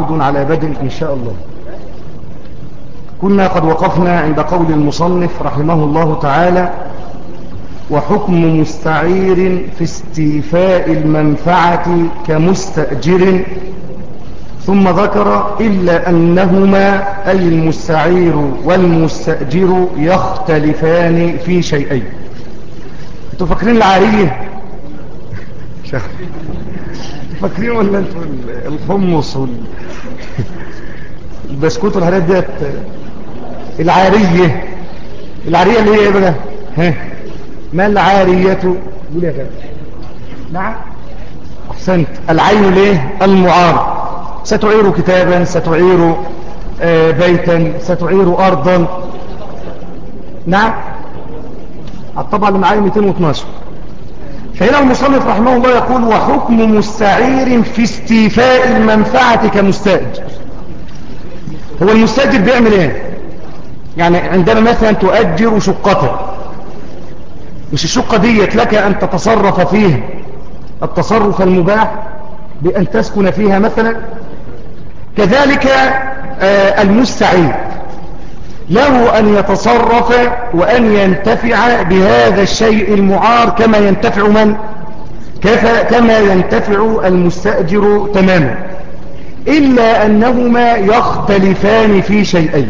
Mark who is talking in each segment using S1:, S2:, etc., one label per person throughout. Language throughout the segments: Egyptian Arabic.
S1: عود على بدء إن شاء الله كنا قد وقفنا عند قول المصنف رحمه الله تعالى وحكم مستعير في استيفاء المنفعة كمستأجر ثم ذكر إلا أنهما أي المستعير والمستأجر يختلفان في شيئين انتوا فاكرين العارية فاكرين ولا انتوا الحمص وال... البسكوت والحاجات ديت العارية العارية اللي هي ايه بقى ها ما العارية قول يا غالي نعم احسنت العين ليه المعار ستعير كتابا ستعير آه بيتا ستعير ارضا نعم الطبع اللي معايا 212 فهنا المصنف رحمه الله يقول وحكم مستعير في استيفاء المنفعة كمستاجر هو المستاجر بيعمل ايه يعني عندما مثلا تؤجر شقة مش الشقة ديت لك ان تتصرف فيها التصرف المباح بان تسكن فيها مثلا كذلك آه المستعير له أن يتصرف وأن ينتفع بهذا الشيء المعار كما ينتفع من كما ينتفع المستأجر تماما إلا أنهما يختلفان في شيئين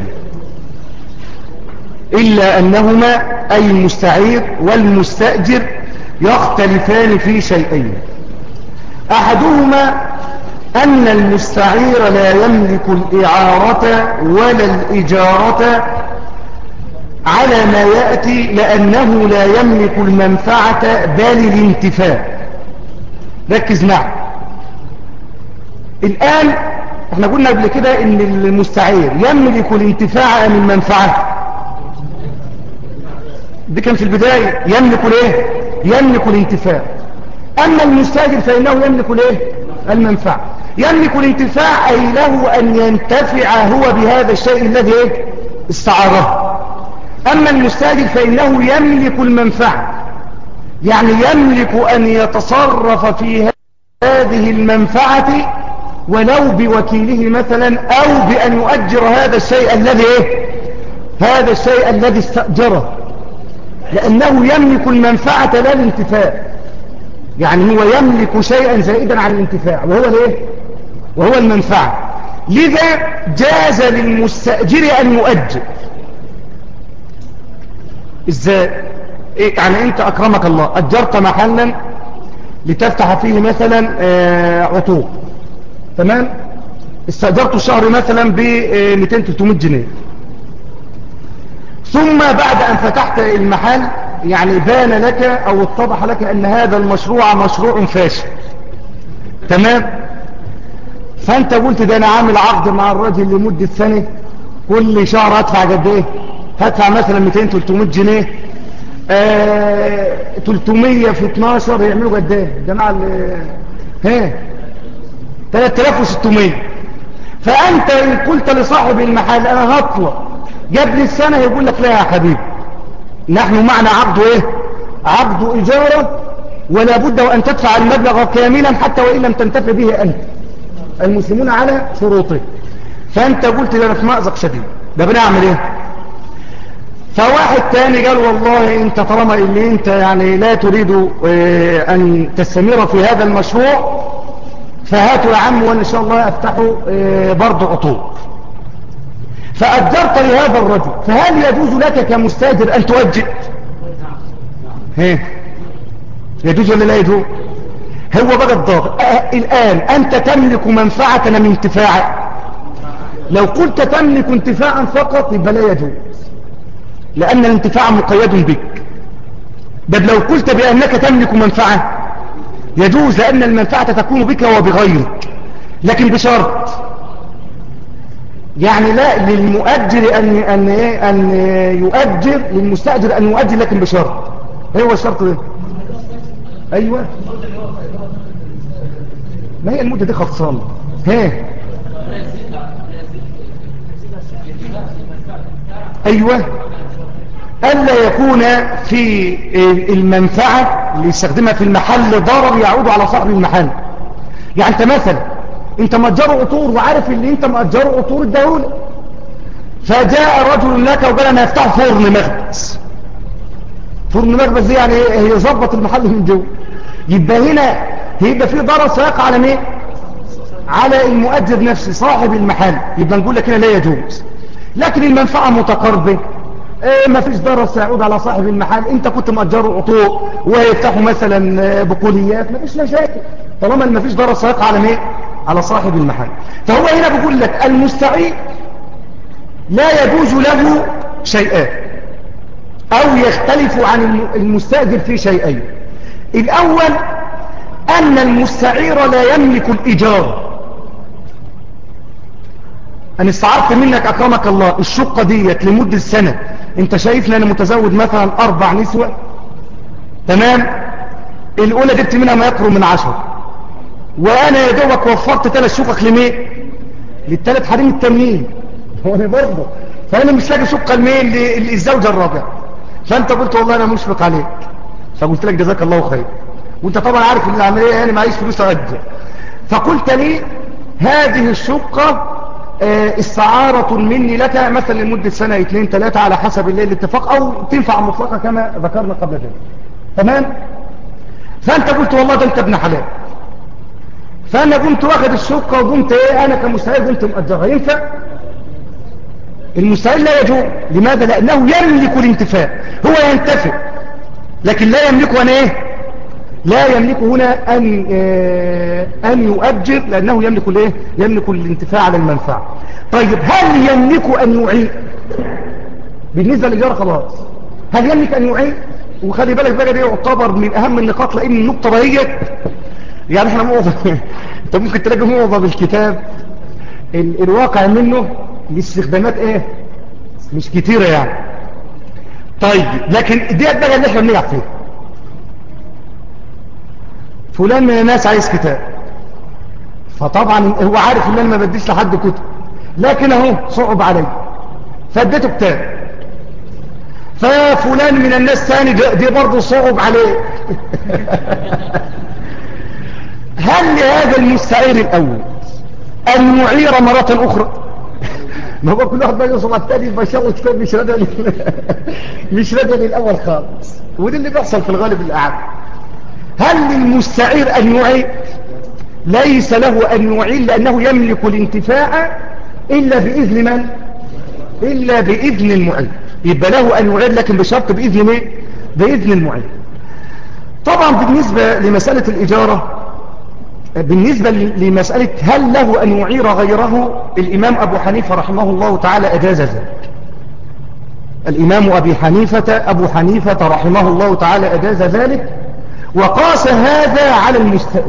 S1: إلا أنهما أي المستعير والمستأجر يختلفان في شيئين أحدهما أن المستعير لا يملك الإعارة ولا الإجارة على ما يأتي لأنه لا يملك المنفعة بل الانتفاع ركز معي الآن احنا قلنا قبل كده ان المستعير يملك الانتفاع ام المنفعة دي كان في البداية يملك الايه يملك الانتفاع اما المستاجر فانه يملك الايه المنفعة يملك الانتفاع أي له أن ينتفع هو بهذا الشيء الذي استعاره أما المستاجر فإنه يملك المنفعة يعني يملك أن يتصرف في هذه المنفعة ولو بوكيله مثلا أو بأن يؤجر هذا الشيء الذي إيه؟ هذا الشيء الذي استأجره لأنه يملك المنفعة لا الانتفاع يعني هو يملك شيئا زائدا عن الانتفاع وهو الايه وهو المنفعة لذا جاز للمستأجر أن يؤجر ازاي إيه يعني انت اكرمك الله اجرت محلا لتفتح فيه مثلا آه عطوق تمام استأجرت الشهر مثلا ب 200 300 جنيه ثم بعد ان فتحت المحل يعني بان لك او اتضح لك ان هذا المشروع مشروع فاشل تمام فانت قلت ده انا عامل عقد مع الراجل لمدة سنة كل شهر هدفع قد ايه هدفع مثلا 200 300 جنيه آه 300 في 12 يعملوا قد ايه الجماعه اللي ها 3600 فانت ان قلت لصاحب المحل انا هطلع قبل السنة يقول لك لا يا حبيبي نحن معنا عقد ايه عقد اجارة ولا بد وان تدفع المبلغ كاملا حتى وان لم تنتفع به انت المسلمون على شروطه فانت قلت لنا في مأزق شديد ده بنعمل ايه فواحد تاني قال والله انت طالما اللي انت يعني لا تريد اه ان تستمر في هذا المشروع فهاتوا يا عم وانا ان شاء الله افتحوا اه برضه عطوق فأجرت لهذا الرجل فهل يجوز لك كمستاجر أن تؤجر هيه يجوز ولا لا يجوز هو بقى الضابط الآن أنت تملك منفعة من انتفاع لو قلت تملك انتفاعا فقط يبقى لا يجوز لأن الانتفاع مقيد بك بل لو قلت بأنك تملك منفعة يجوز لأن المنفعة تكون بك وبغيرك لكن بشرط يعني لا للمؤجر أن, أن, أن يؤجر للمستأجر أن يؤجر لكن بشرط ايه هو الشرط ده أيوة ما هي المدة دي خلصانة ها أيوة ألا يكون في المنفعة اللي يستخدمها في المحل ضرر يعود على صاحب المحل يعني انت مثلا انت مأجره عطور وعارف اللي انت مأجره عطور الدولة فجاء رجل لك وقال انا هفتح فرن مخبز فرن مخبز دي يعني هي ظبط المحل من جوه يبقى هنا هيبقى في ضرر سيقع على مين على المؤجر نفسه صاحب المحل يبقى نقول لك هنا لا يجوز لكن المنفعة متقاربة ايه ما فيش ضرر سيعود على صاحب المحل انت كنت مأجره عطوء ويفتحوا مثلا بقوليات ما فيش مشاكل طالما ما فيش ضرر سيقع على مين على صاحب المحل فهو هنا بيقول لك المستعيد لا يجوز له شيئان او يختلف عن المستأجر في شيئين الاول ان المستعير لا يملك الايجار انا استعرت منك اكرمك الله الشقة ديت لمدة سنة انت شايفني انا متزوج مثلا اربع نسوة تمام الاولى جبت منها ما يقرب من عشر وانا يا دوبك وفرت ثلاث شقق لمين للثلاث حريم التمنين هو انا برضه فانا مش لاقي شقه لمين للزوجه الرابعه فانت قلت والله انا مشفق عليك فقلت لك جزاك الله خير وانت طبعا عارف ان العمليه يعني معيش فلوس اجل فقلت لي هذه الشقه اه استعارة مني لك مثلا لمدة سنة اثنين ثلاثة على حسب الليل الاتفاق او تنفع مطلقة كما ذكرنا قبل ذلك تمام فانت قلت والله ده انت ابن حلال فانا قمت واخد الشقة وقمت ايه انا كمستعير قمت مأجرها ينفع المستعير لا يجوز لماذا لانه يملك الانتفاع هو ينتفع لكن لا يملك أن إيه لا يملك هنا أن, آه أن يؤجر لأنه يملك الإيه يملك الانتفاع على المنفعة طيب هل يملك أن يعيد بالنسبة للإجارة خلاص هل يملك أن يعيد وخلي بالك بقى دي يعتبر من أهم النقاط لأن النقطة ديت يعني احنا معظم انت ممكن تلاقي معظم الكتاب ال... الواقع منه الاستخدامات ايه مش كتيرة يعني طيب لكن ديت بقى اللي احنا بنلعب فيه فلان من الناس عايز كتاب فطبعا هو عارف ان انا ما بديش لحد كتب لكن اهو صعب علي فاديته كتاب ففلان من الناس ثاني دي برضه صعب عليه هل لهذا المستعير الأول أن يعير مرة أخرى ما هو كل واحد بقى يوصل على التاني بيشغل كتاب مش ردى مش ردى للأول خالص وده اللي بيحصل في الغالب الأعم هل للمستعير أن يعير ليس له أن يعير لأنه يملك الانتفاع إلا بإذن من إلا بإذن المعير يبقى له أن يعير لكن بشرط بإذن مين بإذن المعير طبعا بالنسبة لمسألة الإجارة بالنسبة لمسألة هل له أن يعير غيره الإمام أبو حنيفة رحمه الله تعالى أجاز ذلك الإمام أبي حنيفة أبو حنيفة رحمه الله تعالى أجاز ذلك وقاس هذا على المستأجر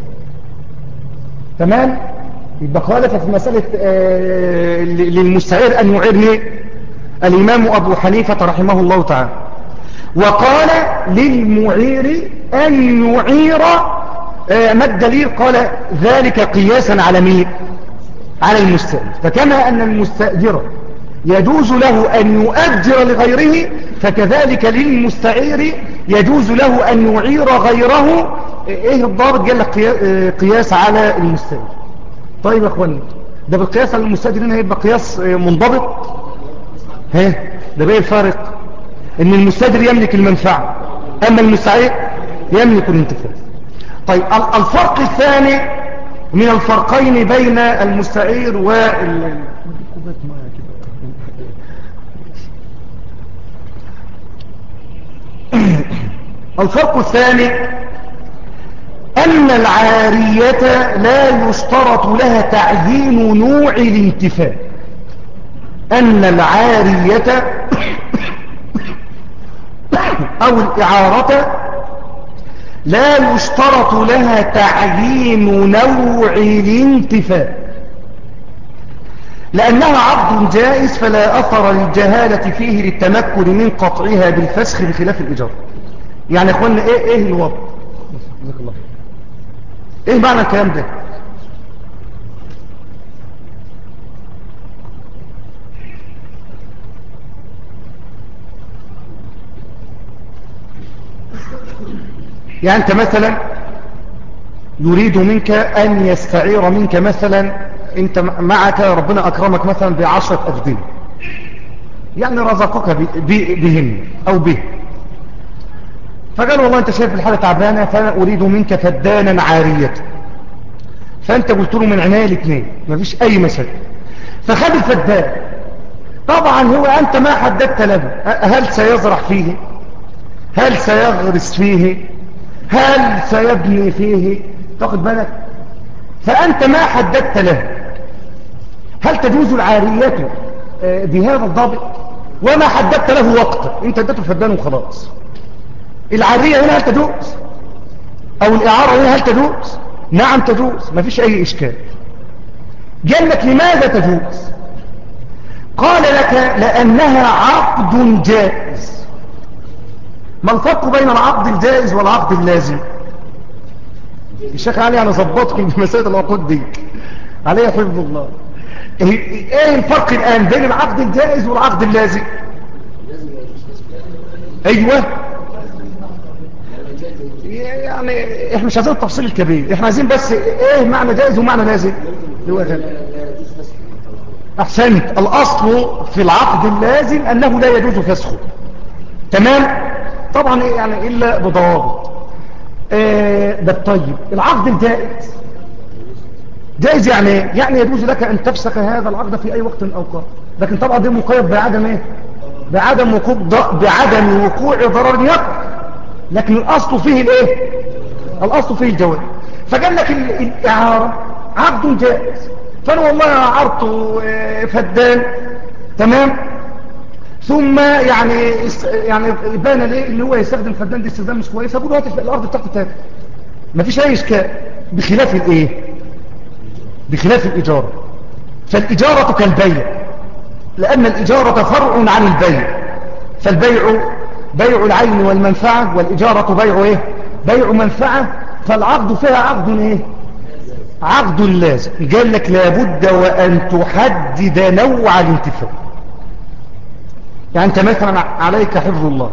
S1: تمام يبقى خالف في مسألة آه للمستعير أن يعير ليه الإمام أبو حنيفة رحمه الله تعالى وقال للمعير أن يعير ما الدليل قال ذلك قياسا على مين على المستأجر فكما أن المستأجر يجوز له أن يؤجر لغيره فكذلك للمستعير يجوز له أن يعير غيره إيه الضابط قال لك قياس على المستأجر طيب يا أخواني ده بالقياس على المستأجر هنا هيبقى قياس منضبط ها ده بقى الفارق ان المستأجر يملك المنفعة أما المستعير يملك الانتفاع طيب الفرق الثاني من الفرقين بين المستعير وال الفرق الثاني أن العارية لا يشترط لها تعيين نوع الانتفاع أن العارية أو الإعارة لا يشترط لها تعيين نوع الانتفاع لأنها عبد جائز فلا أثر للجهالة فيه للتمكن من قطعها بالفسخ بخلاف الإجارة يعني أخوانا إيه, إيه الوضع جزاك الله إيه معنى الكلام ده يعني أنت مثلا يريد منك أن يستعير منك مثلا أنت معك ربنا أكرمك مثلا بعشرة أفدين يعني رزقك بهم أو به فقال والله أنت شايف الحالة تعبانة فأنا أريد منك فدانا عارية فأنت قلت له من عناية الاثنين مفيش أي مشاكل فخد الفدان طبعا هو أنت ما حددت له هل سيزرع فيه هل سيغرس فيه هل سيبني فيه تاخد بالك فأنت ما حددت له هل تجوز العارية آه، بهذا الضابط وما حددت له وقت انت اديته الفدان وخلاص العارية هنا هل تجوز او الاعارة هنا هل تجوز نعم تجوز ما فيش اي اشكال قال لك لماذا تجوز قال لك لانها عقد جائز ما الفرق بين العقد الجائز والعقد اللازم الشيخ علي انا ظبطكم بمسائل العقود دي عليه حفظ الله ايه الفرق الان بين العقد الجائز والعقد اللازم ايوه يعني احنا مش عايزين التفصيل الكبير احنا عايزين بس ايه معنى جائز ومعنى لازم احسنت الاصل في العقد اللازم انه لا يجوز فسخه تمام طبعا يعني الا بضوابط آه ده الطيب العقد الجائز جائز يعني ايه يعني يجوز لك ان تفسخ هذا العقد في اي وقت او قرار لكن طبعا دي مقيد بعدم ايه بعدم وقوع بعدم وقوع ضرر يقع لكن الاصل فيه الايه الاصل فيه الجواز فقال لك الاعاره عقد جائز فانا والله اعرت آه، فدان تمام ثم يعني يعني بان ليه اللي هو يستخدم فدان دي استخدام مش كويس ابو هات الارض بتاعته تاني مفيش اي اشكال بخلاف الايه بخلاف الإجارة فالإجارة كالبيع لأن الإجارة فرع عن البيع فالبيع بيع العين والمنفعة والإجارة بيع إيه؟ بيع منفعة فالعقد فيها عقد إيه؟ عقد لازم قال لك لابد وأن تحدد نوع الانتفاع يعني أنت مثلا عليك حفظ الله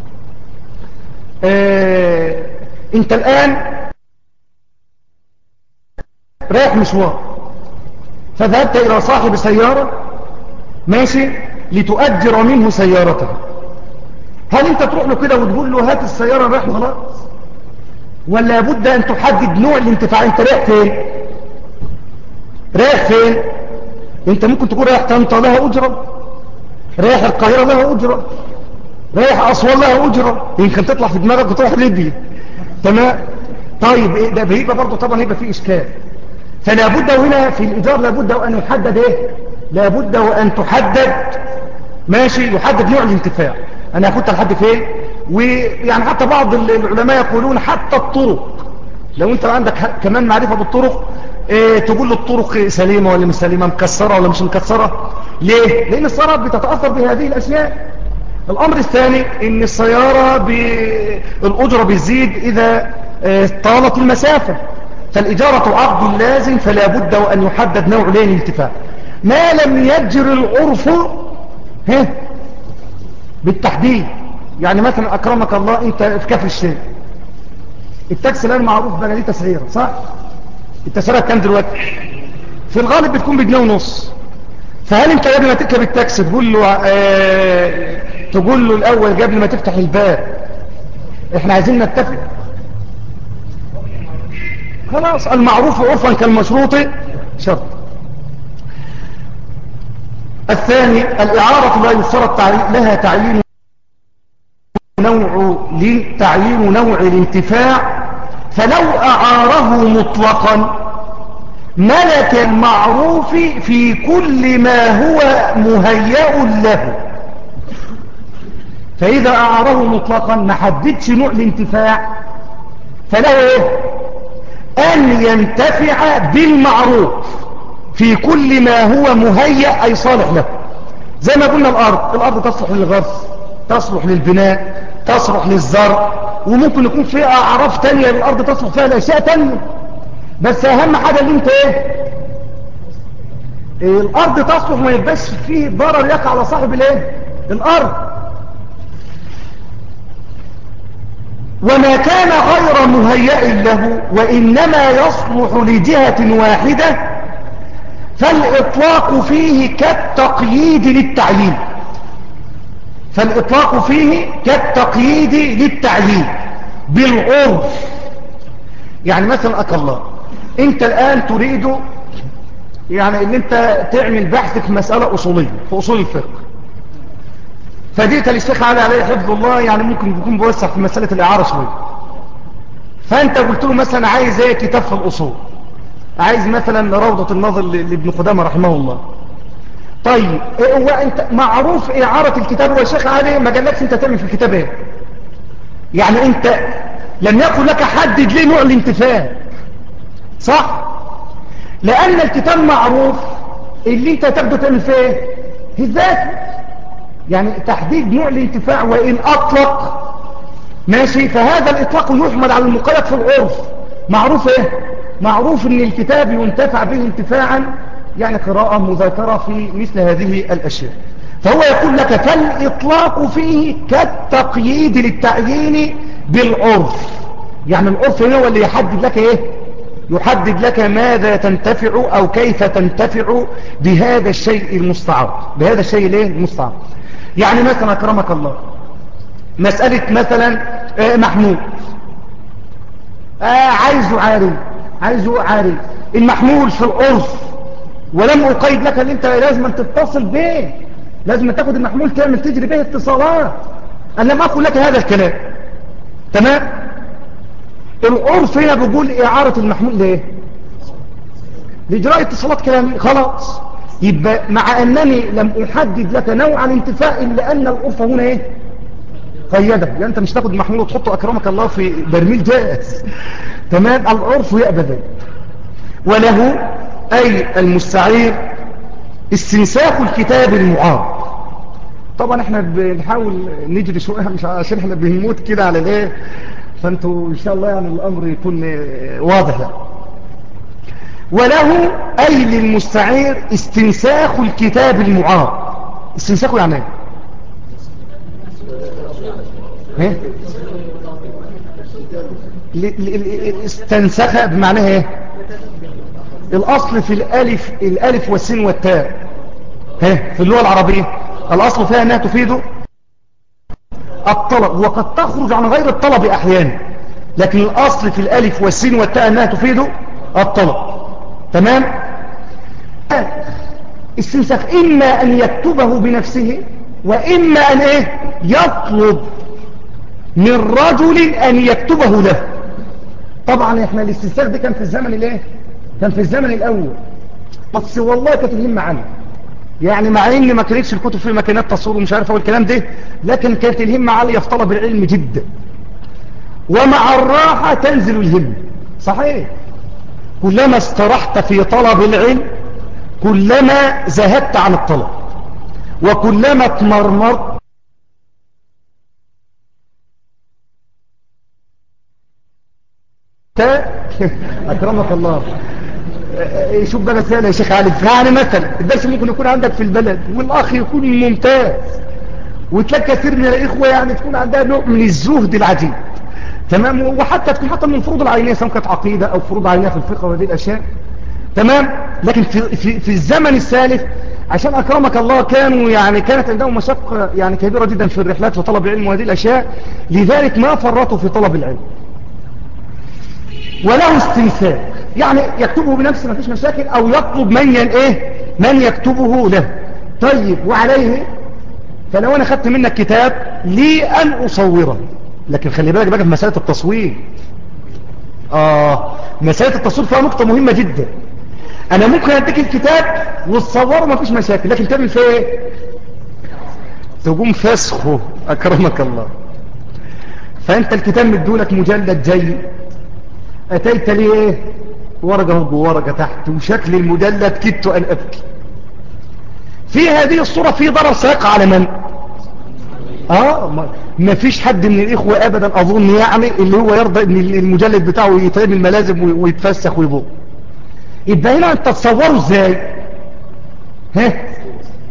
S1: اه أنت الآن رايح مشوار فذهبت إلى صاحب سيارة ماشي لتؤجر منه سيارته هل انت تروح له كده وتقول له هات السيارة رايح خلاص ولا بد ان تحدد نوع الانتفاع انت رايح فين رايح فين انت ممكن تكون رايح طنطا لها اجرة رايح القاهرة لها اجرة رايح اسوان لها اجرة يمكن تطلع في دماغك وتروح ليبيا تمام طيب ده بيبقى برضه طبعا يبقى فيه اشكال فلا بد هنا في الإيجار لابد أن يحدد إيه لابد أن تحدد ماشي يحدد نوع الانتفاع أنا أخدت لحد فين ويعني حتى بعض العلماء يقولون حتى الطرق لو أنت عندك كمان معرفة بالطرق إيه تقول له الطرق سليمة ولا مش سليمة مكسرة ولا مش مكسرة ليه لأن السيارة بتتأثر بهذه الأشياء الأمر الثاني أن السيارة بالأجرة بتزيد إذا إيه، طالت المسافة فالإجارة عقد لازم فلا بد وأن يحدد نوع لين الانتفاع ما لم يجر العرف ها بالتحديد يعني مثلا أكرمك الله أنت في كفر الشيء التاكسي الآن معروف بقى ليه تسعيرة صح التسعيرة كام دلوقتي في الغالب بتكون بجنيه ونص فهل انت قبل ما تركب التاكسي تقول له اه تقول له الاول قبل ما تفتح الباب احنا عايزين نتفق خلاص المعروف عرفا كالمشروط شرط الثاني الإعارة لا يشترط لها تعيين نوع لتعيين نوع الانتفاع فلو أعاره مطلقا ملك المعروف في كل ما هو مهيأ له فإذا أعاره مطلقا ما حددش نوع الانتفاع فله إيه أن ينتفع بالمعروف في كل ما هو مهيأ أي صالح له زي ما قلنا الأرض الأرض تصلح للغرس تصلح للبناء تصلح للزرع وممكن يكون فيها أعراف تانية الأرض تصلح فيها الأشياء تانية بس أهم حاجة اللي انت ايه الأرض تصلح ما يبقاش فيه ضرر يقع على صاحب الايه الأرض وما كان غير مهيئ له وإنما يصلح لجهة واحدة فالإطلاق فيه كالتقييد للتعيين فالإطلاق فيه كالتقييد للتعيين بالعرف يعني مثلا أك الله انت الآن تريد يعني ان انت تعمل بحث في مسألة أصولية في أصول الفقه فجئت للشيخ علي عليه حفظ الله يعني ممكن يكون بوسع في مسألة الإعارة شوية فأنت قلت له مثلا عايز ايه كتاب في الأصول عايز مثلا روضة النظر لابن قدامة رحمه الله طيب إيه هو انت معروف إعارة الكتاب والشيخ علي ما قالكش انت تعمل في الكتاب ايه يعني انت لم يكن لك حدد ليه نوع الانتفاع صح لأن الكتاب معروف اللي انت تبدو تعمل فيه ايه الذات يعني تحديد نوع الانتفاع وإن أطلق ماشي فهذا الإطلاق يحمل على المقيد في العرف معروف ايه معروف ان الكتاب ينتفع به انتفاعا يعني قراءة مذاكرة في مثل هذه الأشياء فهو يقول لك فالإطلاق فيه كالتقييد للتعيين بالعرف يعني العرف هو اللي يحدد لك ايه يحدد لك ماذا تنتفع او كيف تنتفع بهذا الشيء المستعار بهذا الشيء الايه المستعار يعني مثلا اكرمك الله مسألة مثلا آه، محمود آه عايزه عاري عايزه عاري المحمول في العرف ولم أقيد لك ان انت لازم تتصل به لازم تاخد المحمول تعمل تجري به اتصالات انا لم اقول لك هذا الكلام تمام العرف هنا بيقول اعارة المحمول ليه لإجراء اتصالات كلامي خلاص يبقى مع أنني لم أحدد لك نوع الانتفاع إلا أن العرف هنا إيه قيده يعني أنت مش تاخد محمول وتحطه أكرمك الله في برميل جائز تمام العرف يأبى ذلك وله أي المستعير استنساخ الكتاب المعار طبعا احنا بنحاول نجري شوية مش عشان احنا بنموت كده على الايه فانتوا ان شاء الله يعني الامر يكون واضح يعني. وله اي للمستعير استنساخ الكتاب المعار استنساخه يعني ايه استنسخ بمعنى ايه الاصل في الالف الالف والسين والتاء ها في اللغة العربية الاصل فيها انها تفيد الطلب وقد تخرج عن غير الطلب احيانا لكن الاصل في الالف والسين والتاء انها تفيد الطلب تمام استنسخ اما ان يكتبه بنفسه واما ان ايه يطلب من رجل ان يكتبه له طبعا احنا الاستنساخ ده كان في الزمن الايه كان في الزمن الاول بس والله كانت الهمة عنه يعني مع ان ما كانتش الكتب في ماكينات تصوير ومش عارف اقول الكلام ده لكن كانت الهمة عالية في طلب العلم جدا ومع الراحة تنزل الهمة صحيح كلما استرحت في طلب العلم كلما زهدت عن الطلب وكلما اتمرمرت اكرمك الله شوف بقى سهل يا شيخ علي يعني مثلا الدرس ممكن يكون عندك في البلد والاخ يكون ممتاز وتلاقي كثير من الاخوه يعني تكون عندها نوع من الزهد العجيب تمام وحتى تكون حتى من فروض العينيه سواء كانت عقيده او فروض عينيه في الفقه وهذه الاشياء تمام لكن في في في الزمن الثالث عشان اكرمك الله كانوا يعني كانت عندهم مشقه يعني كبيره جدا في الرحلات وطلب العلم وهذه الاشياء لذلك ما فرطوا في طلب العلم وله استنساك يعني يكتبه بنفسه ما فيش مشاكل او يطلب من ين ايه من يكتبه له طيب وعليه فلو انا خدت منك كتاب لي ان اصوره لكن خلي بالك بقى في مسألة التصوير اه مسألة التصوير فيها نقطة مهمة جدا انا ممكن اديك الكتاب وتصوره ما فيش مشاكل لكن تعمل فيه ايه تقوم فسخه اكرمك الله فانت الكتاب مدولك مجلد جيد اتيت لي ايه ورقة هو ورقة تحت وشكل المجلد كدت ان ابكي في هذه الصورة في ضرر ساق على من اه ما فيش حد من الاخوة ابدا اظن يعني اللي هو يرضى ان المجلد بتاعه يطيب الملازم ويتفسخ ويبوق يبقى هنا انت تصوره ازاي ها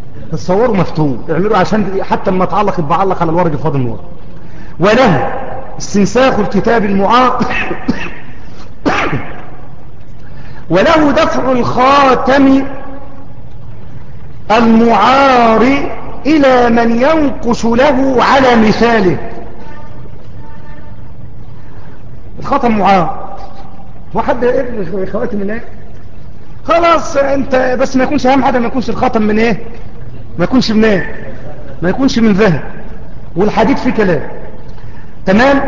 S1: تصوره مفتوح اعمله عشان حتى لما تعلق يبقى علق على الورق الفاضي النور وله استنساخ الكتاب المعار وله دفع الخاتم المعار إلى من ينقش له على مثاله الخاتم معار واحد ابن خواتم من ايه خلاص انت بس ما يكونش اهم حاجه ما يكونش الخاتم من ايه ما يكونش من ايه ما يكونش من ذهب والحديد فيه كلام تمام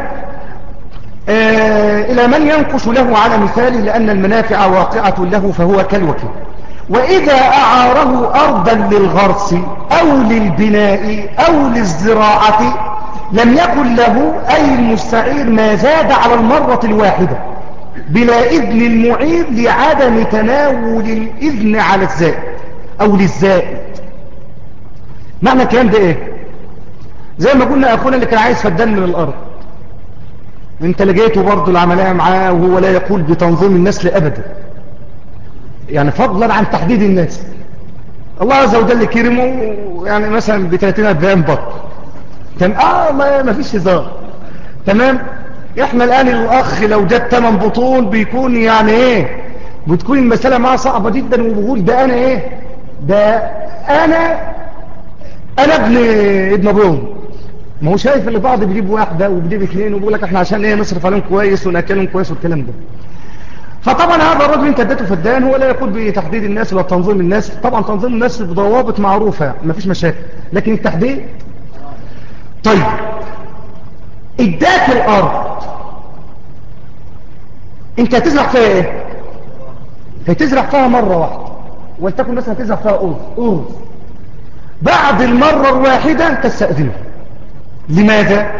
S1: آه إلى من ينقش له على مثاله لأن المنافع واقعة له فهو كالوكيل وإذا أعاره أرضا للغرس أو للبناء أو للزراعة لم يكن له أي المستعير ما زاد على المرة الواحدة بلا إذن المعير لعدم تناول الإذن على الزائد أو للزائد معنى الكلام ده إيه زي ما قلنا أخونا اللي كان عايز فدان من الأرض انت لقيته برضه العملية معاه وهو لا يقول بتنظيم النسل أبدا يعني فضلا عن تحديد الناس الله عز وجل كرمه يعني مثلا ب 30 40 بط تمام اه ما ما فيش هزار تمام احنا الان الاخ لو جاب 8 بطون بيكون يعني ايه بتكون المساله معاه صعبه جدا وبقول ده انا ايه ده انا انا ابن ابن ابوهم ما هو شايف اللي بعض بيجيب واحده وبيجيب اثنين وبيقول لك احنا عشان ايه نصرف عليهم كويس وناكلهم كويس والكلام ده فطبعا هذا الرجل انت اديته فدان هو لا يقول بتحديد الناس ولا تنظيم الناس طبعا تنظيم الناس بضوابط معروفة ما فيش مشاكل لكن التحديد طيب اداك الارض انت هتزرع فيها ايه هتزرع فيها مرة واحدة ولتكن مثلا هتزرع فيها ارز ارز بعد المرة الواحدة تستأذنه لماذا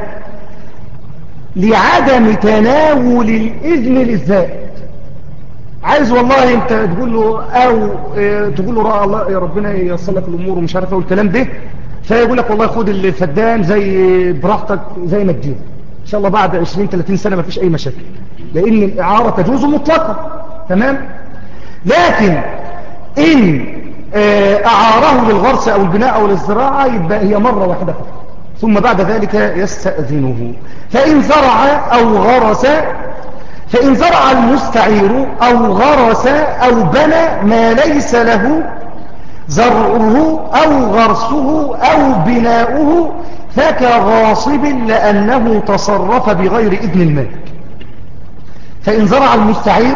S1: لعدم تناول الإذن للزائد عايز والله انت تقول له او اه تقول له رأى الله يا ربنا ييسر لك الامور ومش عارف ايه والكلام ده فيقول لك والله خد الفدان زي براحتك زي ما تجيب ان شاء الله بعد 20 30 سنه ما فيش اي مشاكل لان الاعاره تجوز مطلقا تمام لكن ان اه اعاره للغرس او البناء او للزراعه يبقى هي مره واحده فقط ثم بعد ذلك يستأذنه فإن زرع أو غرس فإن زرع المستعير أو غرس أو بنى ما ليس له زرعه أو غرسه أو بناؤه فكغاصب لأنه تصرف بغير إذن المالك فإن زرع المستعير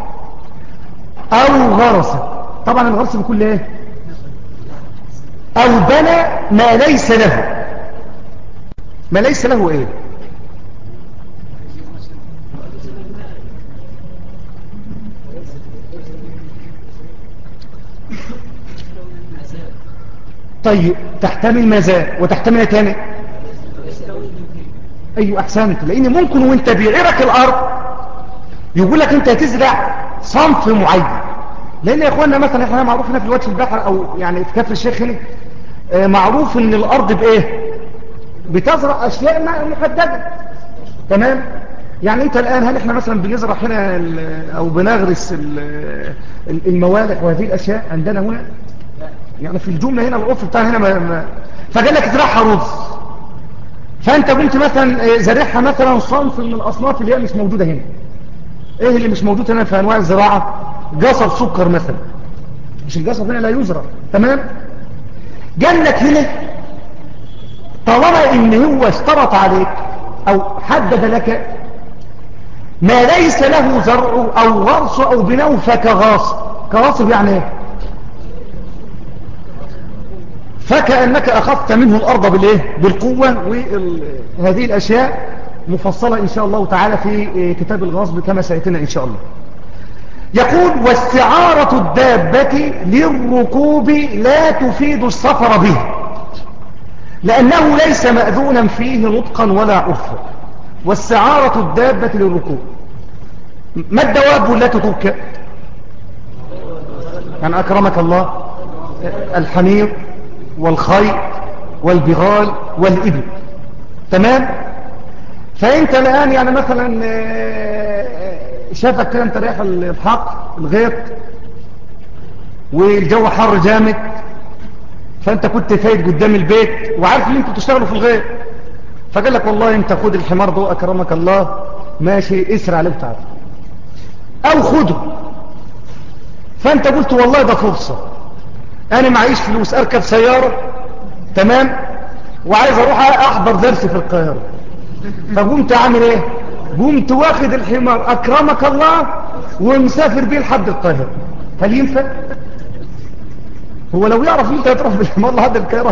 S1: أو غرس طبعا الغرس بكل ايه أو بنى ما ليس له ما ليس له ايه طيب تحتمل ماذا وتحتمل تاني ايوه احسنت لان ممكن وانت بيعيرك الارض يقول لك انت هتزرع صنف معين لان يا اخوانا مثلا احنا معروف هنا في الوجه البحر او يعني في كفر الشيخ هنا معروف ان الارض بايه بتزرع اشياء محدده تمام يعني انت الان هل احنا مثلا بنزرع هنا او بنغرس الموالح وهذه الاشياء عندنا هنا يعني في الجمله هنا العرف بتاع هنا ما ما فقال لك ازرعها رز فانت قلت مثلا زرعها مثلا صنف من الاصناف اللي هي مش موجوده هنا ايه اللي مش موجود هنا في انواع الزراعه قصب سكر مثلا مش القصب هنا لا يزرع تمام قال لك هنا طالما ان هو اشترط عليك او حدد لك ما ليس له زرع او غرس او بناء فكغاصب كغاصب يعني ايه فكأنك أخذت منه الأرض بالإيه؟ بالقوة وهذه الأشياء مفصلة إن شاء الله تعالى في كتاب الغصب كما سيأتنا إن شاء الله يقول واستعارة الدابة للركوب لا تفيد السفر به لأنه ليس مأذونا فيه نطقا ولا عرفا واستعارة الدابة للركوب ما الدواب التي تركب يعني أكرمك الله الحمير والخيل والبغال والإبل تمام فأنت الآن يعني مثلا شافك كده انت رايح الحق الغيط والجو حر جامد فانت كنت فايت قدام البيت وعارف ان انتوا تشتغلوا في الغيط فقال لك والله انت خد الحمار ده اكرمك الله ماشي اسرع عليه تعالى او خده فانت قلت والله ده فرصة انا معيش فلوس اركب سيارة تمام وعايز اروح احضر درس في القاهرة فقمت عامل ايه قمت واخد الحمار اكرمك الله ومسافر بيه لحد القاهرة هل ينفع هو لو يعرف انت هتروح بالحمار لحد القاهرة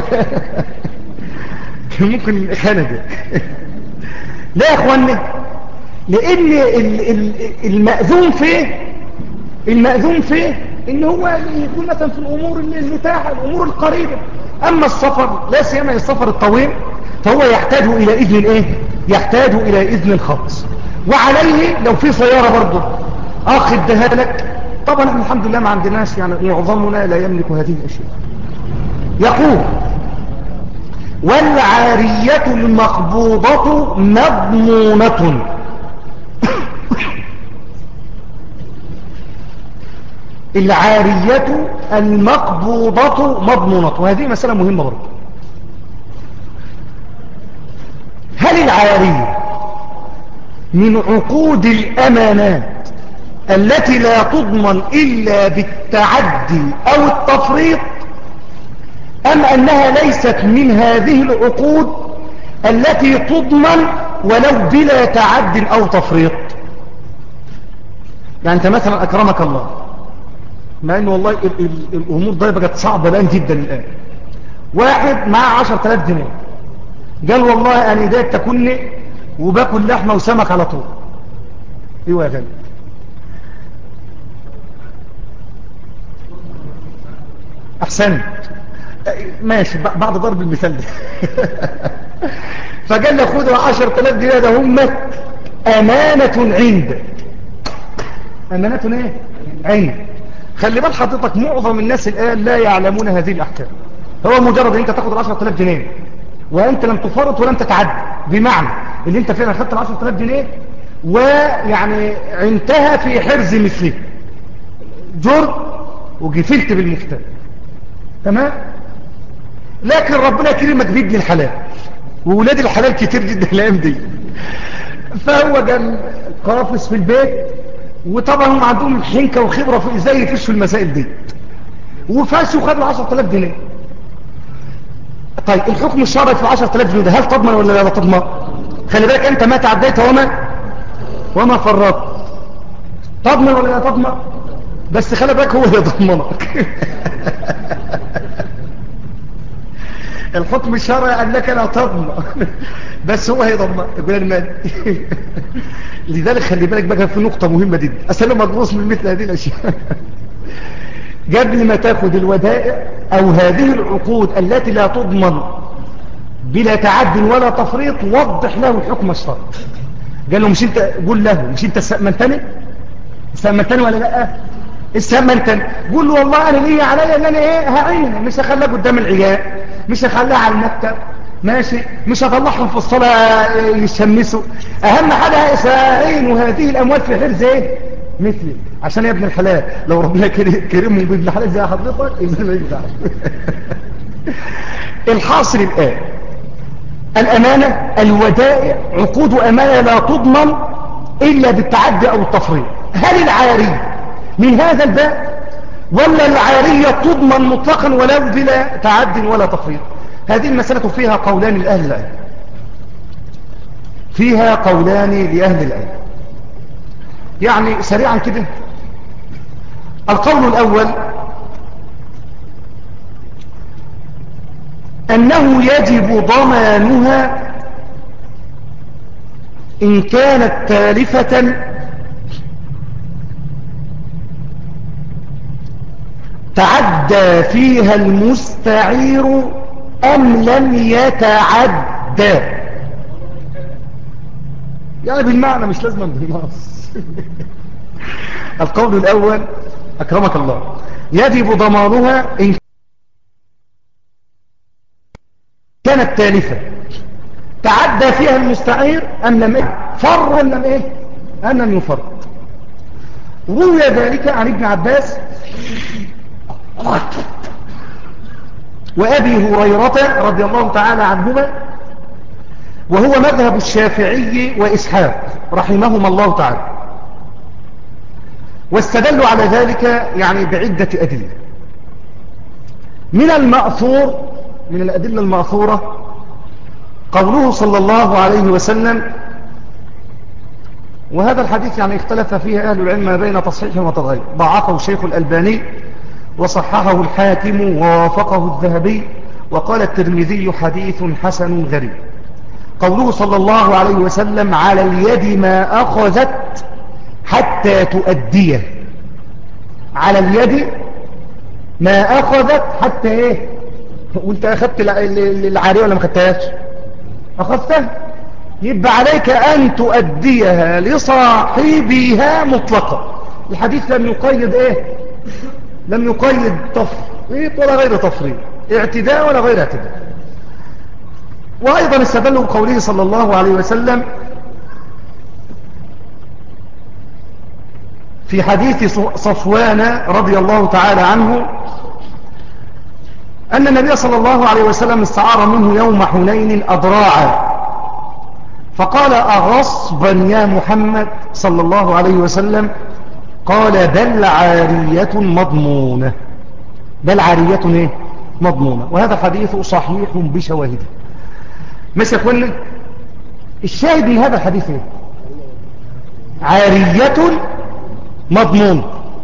S1: كان ممكن خنجة لا يا اخواني لان المأذون فيه المأذون فيه ان هو يكون مثلا في الامور المتاحة الامور القريبة اما السفر لا سيما السفر الطويل فهو يحتاج الى اذن ايه يحتاج الى اذن الخاص وعليه لو في سيارة برضه اخ ادها لك طبعا احنا الحمد لله ما عندناش يعني معظمنا لا يملك هذه الاشياء يقول والعارية المقبوضة مضمونة العارية المقبوضة مضمونة وهذه مسألة مهمة برضه هل العارية من عقود الأمانات التي لا تضمن إلا بالتعدي أو التفريط أم أنها ليست من هذه العقود التي تضمن ولو بلا تعد أو تفريط يعني أنت مثلا أكرمك الله مع أنه والله ال ال الأمور دي بقت صعبة الآن جدا الآن واحد معاه عشر تلاف جنيه قال والله أنا ده تكوني وباكل لحمة وسمك على طول ايوه يا غالي احسنت ماشي بعد ضرب المثال ده فقال لي خدوا عشر تلاف جنيه ده هم امانة عندك امانة ايه عندك خلي بال حضرتك معظم الناس الان لا يعلمون هذه الاحكام هو مجرد ان انت تاخد العشر تلاف جنيه وانت لم تفرط ولم تتعدى بمعنى اللي انت فعلا خدت العشر تلاف جنيه ويعني انتهى في حرز مثله جرد وجفلت بالمفتاح تمام لكن ربنا كريمك بابن الحلال وولاد الحلال كتير جدا الايام دي فهو قال قافص في البيت وطبعا هم عندهم حنكه وخبره في ازاي يفشوا المسائل دي وفاشوا وخدوا 10000 جنيه طيب الحكم الشرعي في 10000 جنيه ده هل تضمن ولا لا تضمن خلي بالك انت ما تعديت وما وما فرطت تضمن ولا لا تضمن بس خلي بالك هو اللي يضمنك الحكم الشرعي قال لك لا تضمن بس هو هيضمن يقول المال لذلك خلي بالك بقى في نقطة مهمة جدا أسأله مدروس من مثل هذه الأشياء قبل ما تاخد الودائع أو هذه العقود التي لا تضمن بلا تعد ولا تفريط وضح له الحكم الشرعي قال له مش انت قول له مش انت استأمنتني استأمنتني ولا لا استأمنتني قول له والله انا ليه عليا ان انا ايه هعينها مش هخليها قدام العيال مش هخليها على المكتب ماشي مش هطلعهم في الصلاة يشمسوا اهم حاجة ساعين وهذه الاموال في حرز ايه مثلي عشان يا ابن الحلال لو ربنا كرمهم بابن الحلال زي حضرتك يبقى ما ينفعش الحاصل الآن الأمانة الودائع عقود أمانة لا تضمن إلا بالتعدي أو التفريط هل العاري من هذا الباب ولا العارية تضمن مطلقا ولو بلا تعد ولا تفريط هذه المسألة فيها قولان لأهل العلم فيها قولان لأهل العلم يعني سريعا كده القول الأول أنه يجب ضمانها إن كانت تالفة تعدى فيها المستعير أم لم يتعدى يعني بالمعنى مش لازم بالنص القول الأول أكرمك الله يجب ضمانها إن كانت تالفة تعدى فيها المستعير أم لم إيه فر أم لم إيه أم لم يفر روي ذلك عن ابن عباس وأبي هريرة رضي الله تعالى عنهما وهو مذهب الشافعي وإسحاق رحمهما الله تعالى واستدلوا على ذلك يعني بعدة أدلة من المأثور من الأدلة المأثورة قوله صلى الله عليه وسلم وهذا الحديث يعني اختلف فيه أهل العلم ما بين تصحيح وتضعيف ضعفه الشيخ الألباني وصححه الحاكم ووافقه الذهبي وقال الترمذي حديث حسن غريب قوله صلى الله عليه وسلم على اليد ما أخذت حتى تؤديه على اليد ما أخذت حتى إيه وانت أخذت العارية ولا ما أخذتهاش أخذتها يبقى عليك أن تؤديها لصاحبها مطلقا الحديث لم يقيد إيه لم يقيد تفريط ولا غير تفريط اعتداء ولا غير اعتداء وأيضا استدلوا بقوله صلى الله عليه وسلم في حديث صفوان رضي الله تعالى عنه أن النبي صلى الله عليه وسلم استعار منه يوم حنين أضراعا فقال أغصبا يا محمد صلى الله عليه وسلم قال بل عارية مضمونة بل عارية ايه مضمونة وهذا حديث صحيح بشواهده مش يقول الشاهد من هذا الحديث ايه عارية مضمون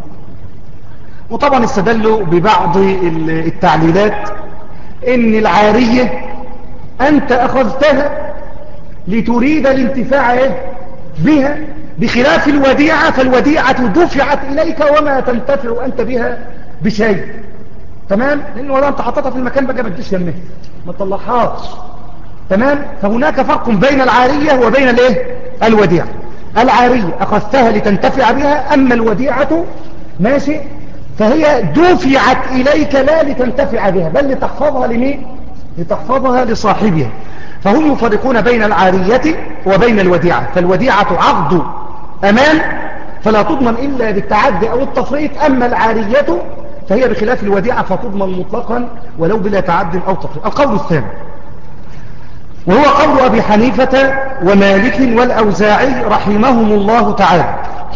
S1: وطبعا استدلوا ببعض التعليلات ان العارية انت اخذتها لتريد الانتفاع إيه؟ بها بخلاف الوديعة فالوديعة دفعت إليك وما تنتفع أنت بها بشيء تمام لأنه ولا أنت حطتها في المكان بقى ما تجيش يمه ما تطلعهاش تمام فهناك فرق بين العارية وبين الايه الوديعة العارية أخذتها لتنتفع بها أما الوديعة ماشي فهي دفعت إليك لا لتنتفع بها بل لتحفظها لمين لتحفظها لصاحبها فهم يفرقون بين العارية وبين الوديعة فالوديعة عقد أمان فلا تضمن إلا بالتعدي أو التفريط أما العارية فهي بخلاف الوديعة فتضمن مطلقا ولو بلا تعد أو تفريط القول الثاني وهو قول أبي حنيفة ومالك والأوزاعي رحمهم الله تعالى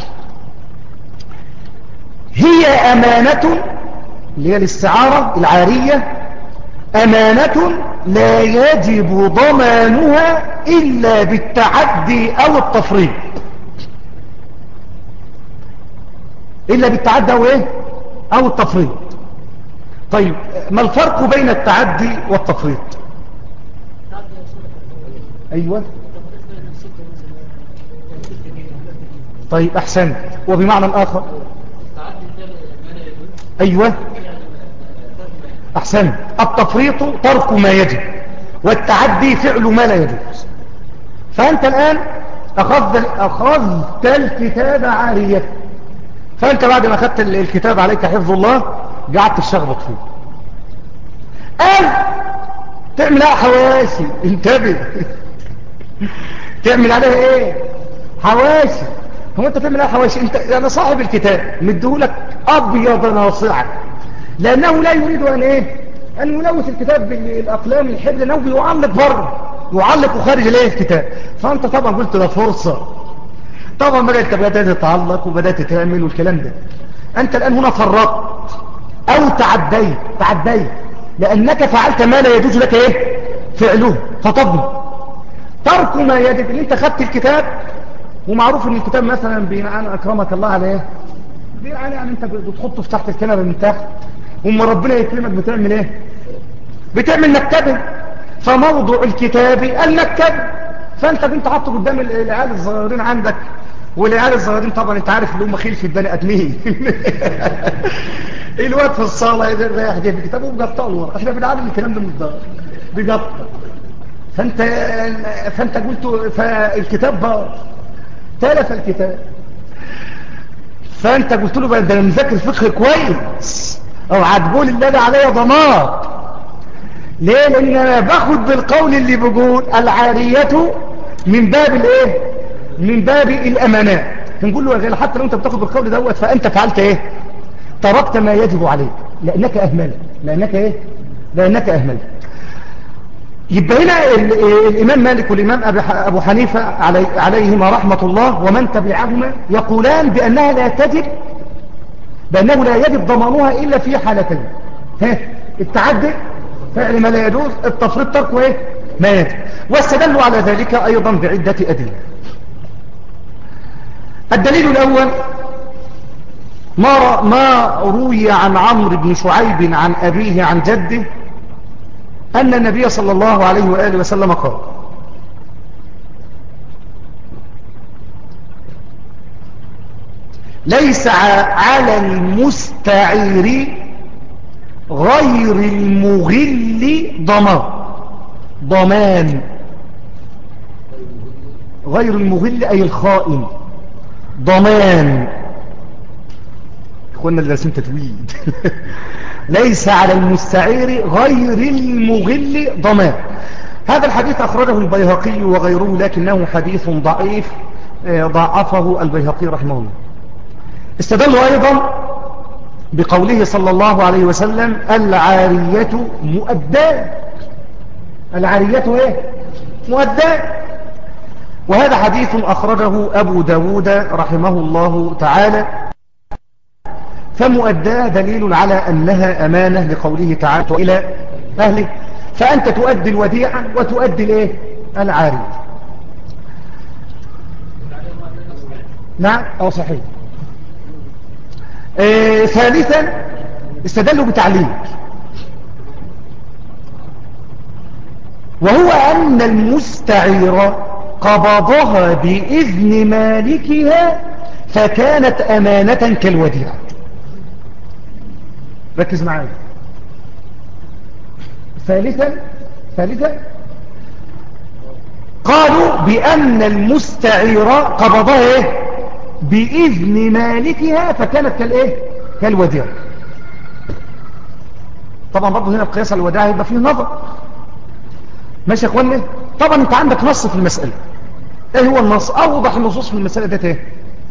S1: هي أمانة اللي هي الاستعارة العارية أمانة لا يجب ضمانها إلا بالتعدي أو التفريط إلا بالتعدي أو إيه أو التفريط طيب ما الفرق بين التعدي والتفريط أيوة طيب أحسن وبمعنى آخر أيوة أحسن التفريط ترك ما يجب والتعدي فعل ما لا يجوز فأنت الآن أخذت, أخذت الكتاب عارية فأنت بعد ما أخذت الكتاب عليك حفظ الله قعدت الشغبط فيه قال تعمل ايه حواشي انتبه تعمل عليها ايه حواشي هو انت تعمل ايه حواشي انت انا صاحب الكتاب مديهولك ابيض ناصعا لانه لا يريد ان ايه ان يلوث الكتاب بالاقلام الحبر لانه بيعلق بره يعلق خارج الايه الكتاب فانت طبعا قلت ده فرصه طبعا بدات بدات تتعلق وبدات تعمل والكلام ده انت الان هنا فرطت او تعديت تعديت لانك فعلت ما لا يجوز لك ايه فعله فطبني ترك ما يجب ان انت خدت الكتاب ومعروف ان الكتاب مثلا بينعان اكرمك الله عليه بينعان يعني انت بتحطه في تحت الكنبه من تحت وما ربنا يكرمك بتعمل ايه بتعمل مكتبه فموضع الكتاب المكتب فانت كنت حاطه قدام العيال الصغيرين عندك والعيال الصغيرين طبعا انت عارف اللي هم خلف البني ادمين الواد في الصاله رايح جايب الكتاب ومقطعه لورا احنا بنعلم الكلام ده من الدار بيقطع فانت فانت قلت فالكتاب بقى تلف الكتاب فانت قلت له بقى ده انا مذاكر فقه كويس او هتقول اللي انا عليا ضمان ليه لان انا باخد بالقول اللي بيقول العاريه من باب الايه من باب الامانات نقول له حتى لو انت بتاخد بالقول دوت فانت فعلت ايه تركت ما يجب عليك لانك اهملت لانك ايه لانك اهملت يبقى هنا الإمام مالك والإمام أبو حنيفة علي عليهما رحمة الله ومن تبعهما يقولان بأنها لا تجب بأنه لا يجب ضمانها إلا في حالتين ها التعدي فعل ما لا يجوز التفريط ترك ايه ما يجب واستدلوا على ذلك أيضا بعدة أدلة الدليل الأول ما, ما روي عن عمرو بن شعيب عن أبيه عن جده أن النبي صلى الله عليه وآله وسلم قال ليس على المستعير غير المغل ضمان ضمان غير المغل أي الخائن ضمان اخوانا اللي لازم تتويد ليس على المستعير غير المغل ضمان هذا الحديث أخرجه البيهقي وغيره لكنه حديث ضعيف آه، ضعفه البيهقي رحمه الله استدلوا أيضا بقوله صلى الله عليه وسلم العارية مؤداة العارية ايه مؤداة وهذا حديث أخرجه أبو داود رحمه الله تعالى فمؤداة دليل على أنها أمانة لقوله تعالى وإلى أهله فأنت تؤدي الوديعة وتؤدي الايه العارية نعم أو صحيح آه ثالثا استدلوا بتعليل وهو أن المستعير قبضها بإذن مالكها فكانت أمانة كالوديعة ركز معايا ثالثا ثالثا قالوا بأن المستعير قبضها ايه بإذن مالكها فكانت كالإيه كالوديعة طبعا برضه هنا القياس على الوديعة يبقى فيه نظر ماشي يا اخواني طبعا انت عندك نص في المسألة ايه هو النص اوضح النصوص في المسألة ده ايه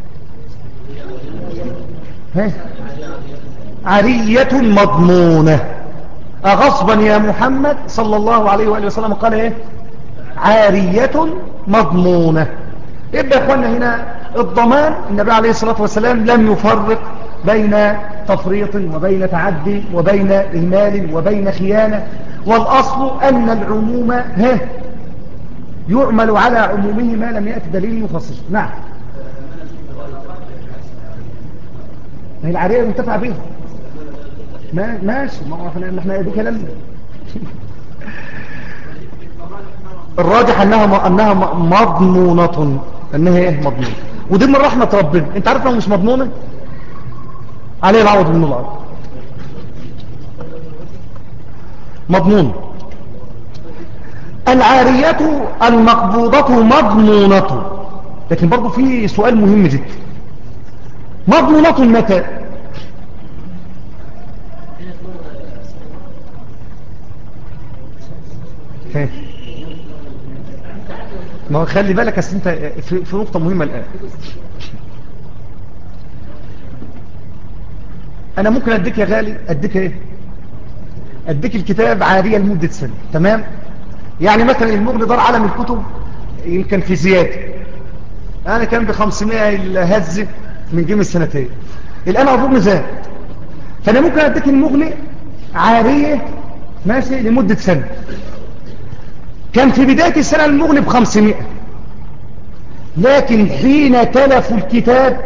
S1: ها عرية مضمونة أغصبا يا محمد صلى الله عليه وآله وسلم قال ايه عارية مضمونة يبقى يا اخوانا هنا الضمان النبي عليه الصلاة والسلام لم يفرق بين تفريط وبين تعدي وبين إهمال وبين خيانة والأصل أن العموم ها يعمل على عمومه ما لم يأتي دليل يخصص نعم هي العرية منتفع بها ما ماشي ما احنا احنا دي كلام الراجح انها انها مضمونة انها ايه مضمونة ودي من رحمة ربنا انت عارف لو مش مضمونة عليه العوض من الارض مضمون العارية المقبوضة مضمونة لكن برضو في سؤال مهم جدا مضمونة متى ما هو خلي بالك أصل انت في, في نقطة مهمة الآن أنا ممكن أديك يا غالي أديك إيه أديك الكتاب عارية لمدة سنة تمام يعني مثلا المغني دار عالم الكتب يمكن في زيادة أنا كان ب 500 الهز من جيم السنتين الآن أظن زاد فأنا ممكن أديك المغني عارية ماشي لمدة سنة كان في بداية السنة المغني بخمسمائة لكن حين تلفوا الكتاب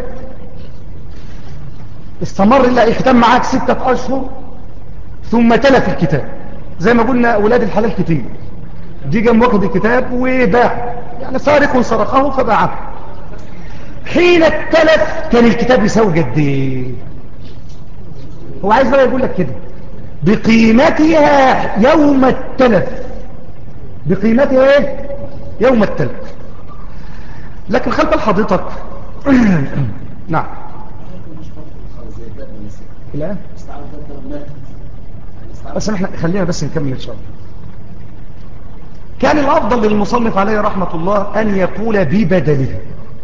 S1: استمر إلا يختم معاك ستة أشهر ثم تلف الكتاب زي ما قلنا أولاد الحلال كتير دي جم واخد الكتاب وباع يعني سارق سرقه فباعه حين التلف كان الكتاب يساوي قد ايه هو عايز بقى يقول لك كده بقيمتها يوم التلف بقيمتها ايه يوم التلف لكن خلف حضرتك نعم لا بس احنا خلينا بس نكمل ان شاء الله كان الافضل للمصنف عليه رحمة الله ان يقول ببدلها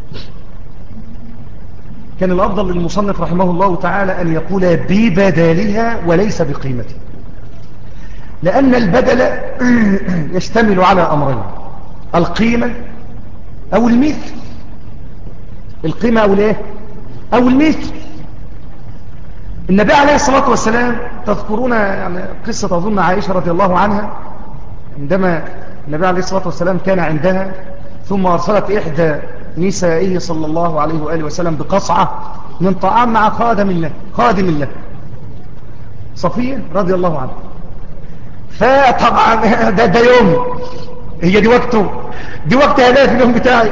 S1: كان الافضل للمصنف رحمه الله تعالى ان يقول ببدلها وليس بقيمتها لأن البدل يشتمل على أمرين القيمة أو المثل القيمة أو الايه أو المثل النبي عليه الصلاة والسلام تذكرون يعني قصة أظن عائشة رضي الله عنها عندما النبي عليه الصلاة والسلام كان عندها ثم أرسلت إحدى نسائه صلى الله عليه وآله وسلم بقصعة من طعام مع خادم الله خادم الله صفية رضي الله عنها فطبعا ده, ده يوم هي دي وقته دي وقت هدايا في اليوم بتاعي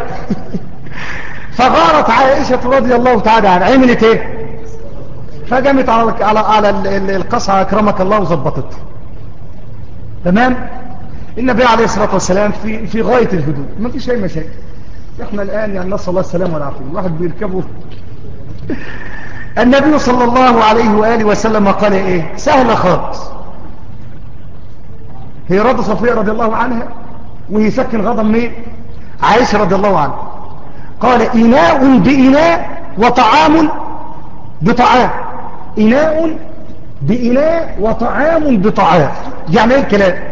S1: فغارت عائشة رضي الله تعالى عنها عملت ايه فقامت على على على القصعة اكرمك الله وظبطت تمام النبي عليه الصلاة والسلام في في غاية الهدوء ما فيش اي مشاكل احنا الان يعني نسال الله السلامه والعافيه الواحد بيركبه النبي صلى الله عليه واله وسلم قال ايه سهله خالص هي رضى صفيه رضي الله عنها وهي سكن غضب مين عائشه رضي الله عنها قال اناء باناء وطعام بطعام اناء باناء وطعام بطعام يعني ايه الكلام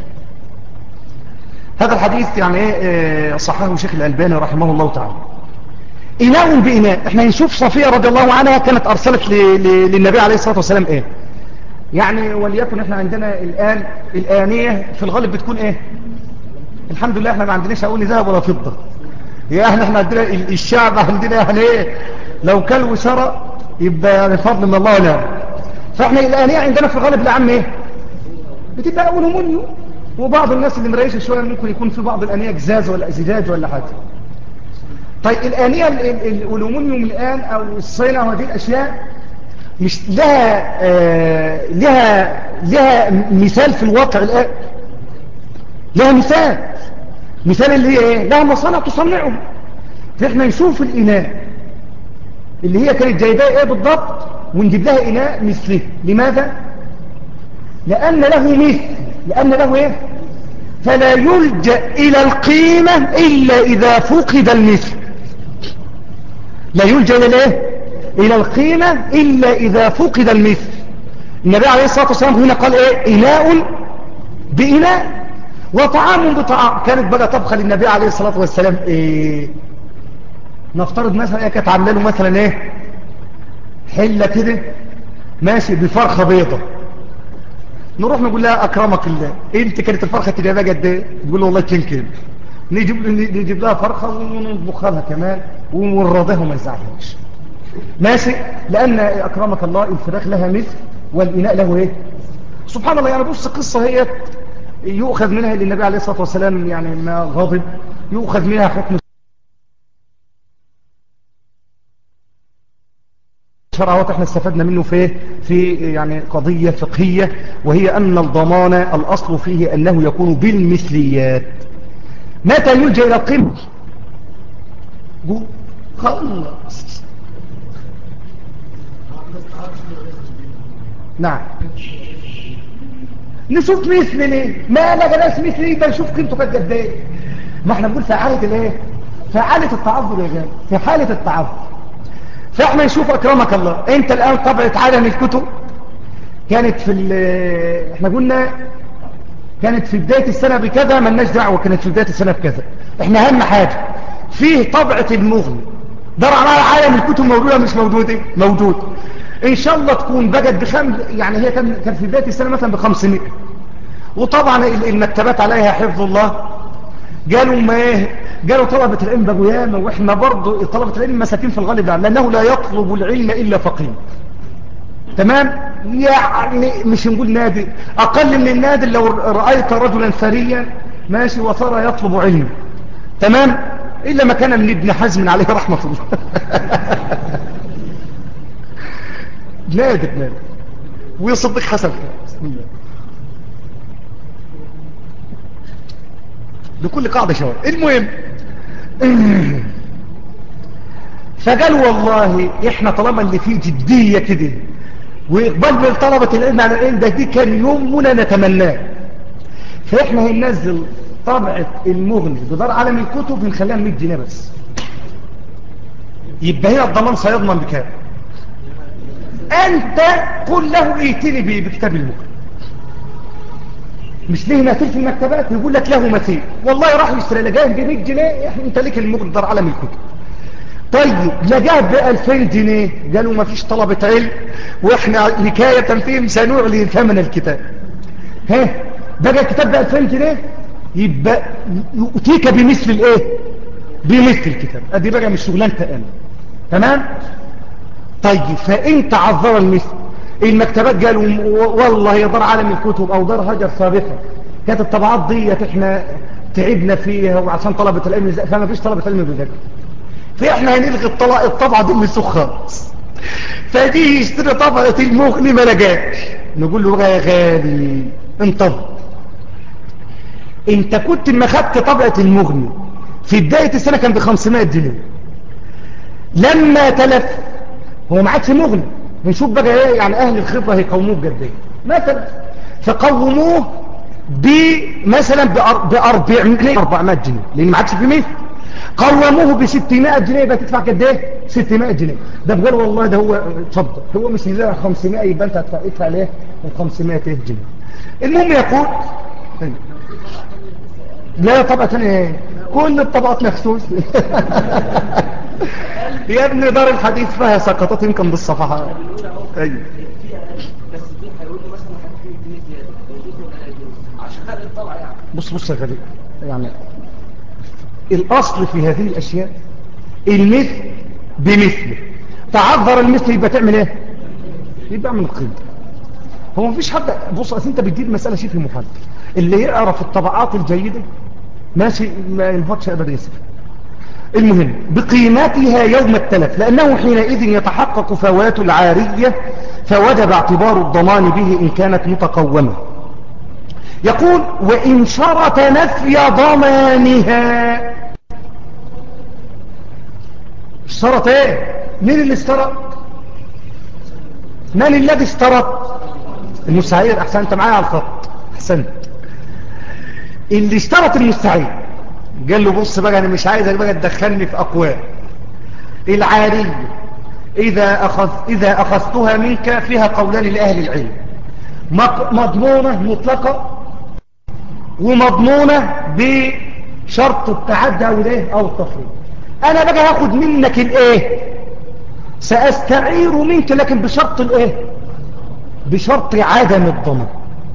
S1: هذا الحديث يعني ايه صححه الشيخ الألباني رحمه الله تعالى إناء بإناء احنا نشوف صفية رضي الله عنها كانت أرسلت للنبي عليه الصلاة والسلام ايه يعني وليكن احنا عندنا الآن الآنية في الغالب بتكون ايه الحمد لله احنا ما عندناش اقول ذهب ولا فضة يعني احنا عندنا الشعب عندنا يعني ايه لو كل وشرى يبقى يعني فضل من الله لا فاحنا الآنية عندنا في الغالب العام ايه بتبقى ألومنيوم وبعض الناس اللي مريشة شوية ممكن يكون في بعض الأنية جزاز ولا زجاج ولا حاجة طيب الأنية الألومنيوم الآن أو الصينة وهذه الأشياء مش لها آه لها لها مثال في الواقع الآن لها مثال مثال اللي هي ايه لها مصانع تصنعه فاحنا نشوف الإناء اللي هي كانت جايباه ايه بالضبط ونجيب لها إناء مثله لماذا لأن له مثل لأن له إيه فلا يلجأ إلى القيمة إلا إذا فقد المثل لا يلجأ إلى إيه إلى القيمة إلا إذا فقد المثل النبي عليه الصلاة والسلام هنا قال إيه إناء بإناء وطعام بطعام كانت بقى طبخة للنبي عليه الصلاة والسلام إيه نفترض مثلا إيه كانت عامله له مثلا إيه حلة كده ماشي بفرخة بيضة نروح نقول لها أكرمك الله انت كانت الفرخة تبقى بقى قد ايه تقول له والله كين نجيب, نجيب لها فرخة ونطبخها لها كمان ونرضيها وما يزعلهاش ماشي لأن أكرمك الله الفراخ لها مثل والإناء له ايه سبحان الله يعني بص قصة هي يؤخذ منها اللي النبي عليه الصلاة والسلام يعني ما غضب يؤخذ منها حكم شرعوات احنا استفدنا منه في في يعني قضية فقهية وهي أن الضمان الأصل فيه أنه يكون بالمثليات متى يلجأ إلى القمة خلص نعم نشوف مثل ليه ما لقناش مثل ليه بنشوف قيمته كانت قد ايه ما احنا بنقول في حاله الايه في حاله التعذر يا جماعه في حاله التعذر فاحنا نشوف اكرمك الله انت الان طبعت عالم الكتب كانت في احنا قلنا كانت في بداية السنة بكذا ملناش دعوة كانت في بداية السنة بكذا احنا اهم حاجة فيه طبعة المغني دار على عالم الكتب موجودة مش موجودة موجود ان شاء الله تكون بقت بخم يعني هي كان كان في بداية السنة مثلا بخمسمائة وطبعا المكتبات عليها حفظ الله قالوا ما ايه قالوا طلبة العلم بقوا ياما واحنا برضو طلبة العلم مساكين في الغالب لانه لا يطلب العلم الا فقير تمام يعني مش نقول نادي اقل من النادي لو رأيت رجلا ثريا ماشي وصار يطلب علم تمام الا ما كان من ابن حزم عليه رحمة الله نادر نادر ويصدق حسن بسم الله لكل قاعدة شوار المهم فقال والله احنا طالما اللي فيه جدية كده وإقبال من طلبة العلم على العلم ده دي كان يومنا نتمناه فإحنا هننزل طبعة المغني بدار عالم الكتب بنخليها 100 جنيه بس يبقى هنا الضمان سيضمن بكام أنت قل له ائتني بكتاب المغني مش ليه مثيل في المكتبات يقول لك له مثيل والله راح يشتري لقاه ب 100 جنيه انت ليك المقدر على من الكتب طيب لقاه ب 2000 جنيه قالوا ما فيش طلبة علم واحنا نكاية فيهم سنعلي ثمن الكتاب ها بقى الكتاب ب 2000 جنيه يبقى يؤتيك بمثل الايه بمثل الكتاب ادي بقى مش شغلانتك انا تمام طيب فانت عذر المثل المكتبات قالوا والله يا دار عالم الكتب او دار هجر سابقا كانت الطبعات ديت احنا تعبنا فيها وعشان طلبة العلم فما فيش طلبة علم بذلك فاحنا هنلغي الطبعة دي من سوق خالص فدي يشتري طبعة المغني ما لقاش نقول له بقى يا غالي انتظر انت كنت ما خدت طبعة المغني في بداية السنة كان ب 500 جنيه لما تلف هو ما عادش مغني نشوف بقى ايه يعني اهل الخبرة هيقوموه بقد ايه مثلا فقوموه بمثلا ب 400 جنيه لان ما عادش في مثل قوموه ب 600 جنيه يبقى تدفع قد ايه 600 جنيه ده بقول والله ده هو اتفضل هو مش هيلاقي 500 يبقى انت هتدفع ادفع ليه ال 500 جنيه المهم يقول لا طبعا ثانيه كل الطبقات مخصوص يا ابني دار الحديث فيها سقطات يمكن بالصفحات ايوه بص بص يا غالي يعني الاصل في هذه الاشياء المثل بمثله تعذر المثل يبقى تعمل ايه يبقى من القيمه هو مفيش حد بص اصل انت بتجيب مساله شبه محدد اللي يعرف الطبعات الجيده ماشي ما ينهضش ابدا يسف المهم بقيمتها يوم التلف لأنه حينئذ يتحقق فوات العارية فوجب اعتبار الضمان به إن كانت متقومة يقول وإن شرط نفي ضمانها اشترط ايه مين اللي اشترط من الذي اشترط المستعير احسنت معايا على الخط احسنت اللي اشترط المستعير قال له بص بقى انا مش عايزك بقى تدخلني في اقوال العارية اذا اخذ اذا اخذتها منك فيها قولان لاهل العلم مضمونة مطلقة ومضمونة بشرط التعدى او الايه او التفريط انا بقى هاخد منك الايه ساستعير منك لكن بشرط الايه بشرط عدم الضمان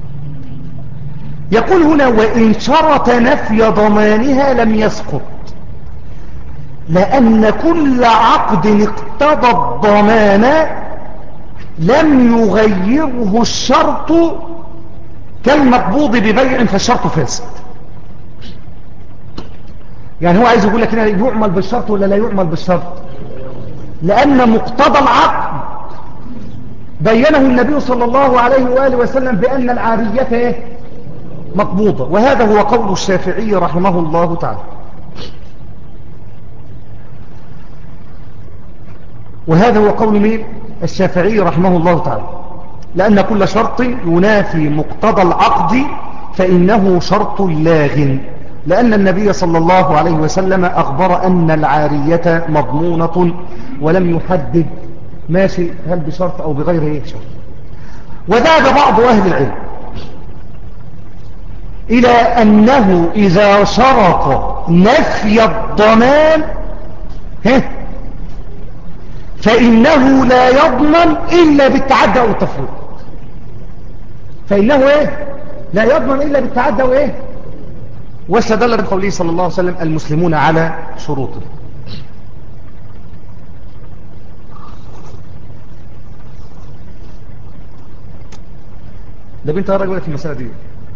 S1: يقول هنا وإن شرط نفي ضمانها لم يسقط لأن كل عقد اقتضى الضمان لم يغيره الشرط كالمقبوض ببيع فالشرط فاسد يعني هو عايز يقول لك هنا يعمل بالشرط ولا لا يعمل بالشرط لأن مقتضى العقد بينه النبي صلى الله عليه وآله وسلم بأن العارية ايه مقبوضة وهذا هو قول الشافعي رحمه الله تعالى وهذا هو قول مين الشافعي رحمه الله تعالى لأن كل شرط ينافي مقتضى العقد فإنه شرط لاغ لأن النبي صلى الله عليه وسلم أخبر أن العارية مضمونة ولم يحدد ماشي هل بشرط أو بغير شرط وذهب بعض أهل العلم إلى أنه إذا شرط نفي الضمان فإنه لا يضمن إلا بالتعدى أو التفريط فإنه إيه لا يضمن إلا بالتعدى وإيه واستدل بقوله صلى الله عليه وسلم المسلمون على شروطه ده بنت رأيك في المسألة دي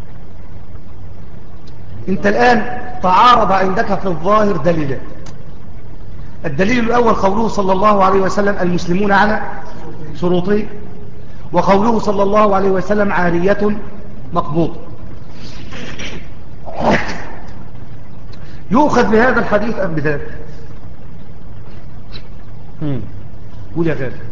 S1: انت الآن تعارض عندك في الظاهر دليلات الدليل الأول قوله صلى الله عليه وسلم المسلمون على شروطه وقوله صلى الله عليه وسلم عارية مقبوضة يؤخذ بهذا الحديث أم بذلك قول يا غالي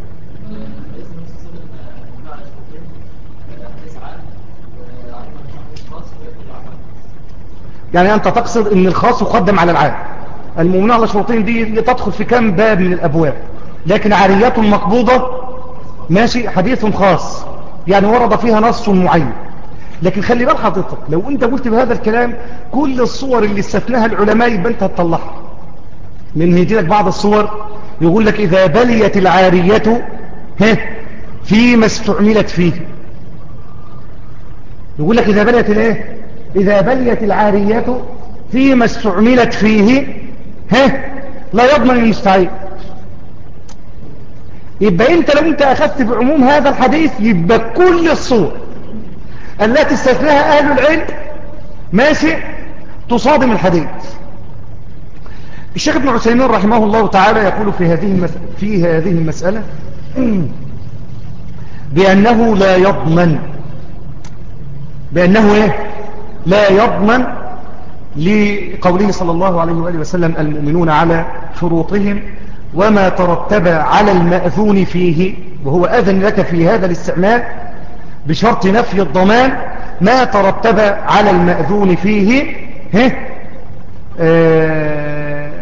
S1: يعني أنت تقصد أن الخاص يقدم على العام المؤمنة على شروطين دي تدخل في كم باب من الأبواب لكن عاريات مقبوضة ماشي حديث خاص يعني ورد فيها نص معين لكن خلي بال حضرتك لو انت قلت بهذا الكلام كل الصور اللي استثناها العلماء يبقى انت هتطلعها من هيجي لك بعض الصور يقول لك إذا بليت العارية ها فيما استعملت فيه يقول لك إذا بليت الايه إذا بليت العارية فيما استعملت فيه ها لا يضمن المستعين يبقى انت لو انت اخذت بعموم هذا الحديث يبقى كل الصور التي استثناها اهل العلم ماشي تصادم الحديث الشيخ ابن عثيمين رحمه الله تعالى يقول في هذه في هذه المسألة بأنه لا يضمن بأنه إيه؟ لا يضمن لقوله صلى الله عليه وآله وسلم المؤمنون على شروطهم وما ترتب على المأذون فيه وهو أذن لك في هذا الاستعمال بشرط نفي الضمان ما ترتب على المأذون فيه آه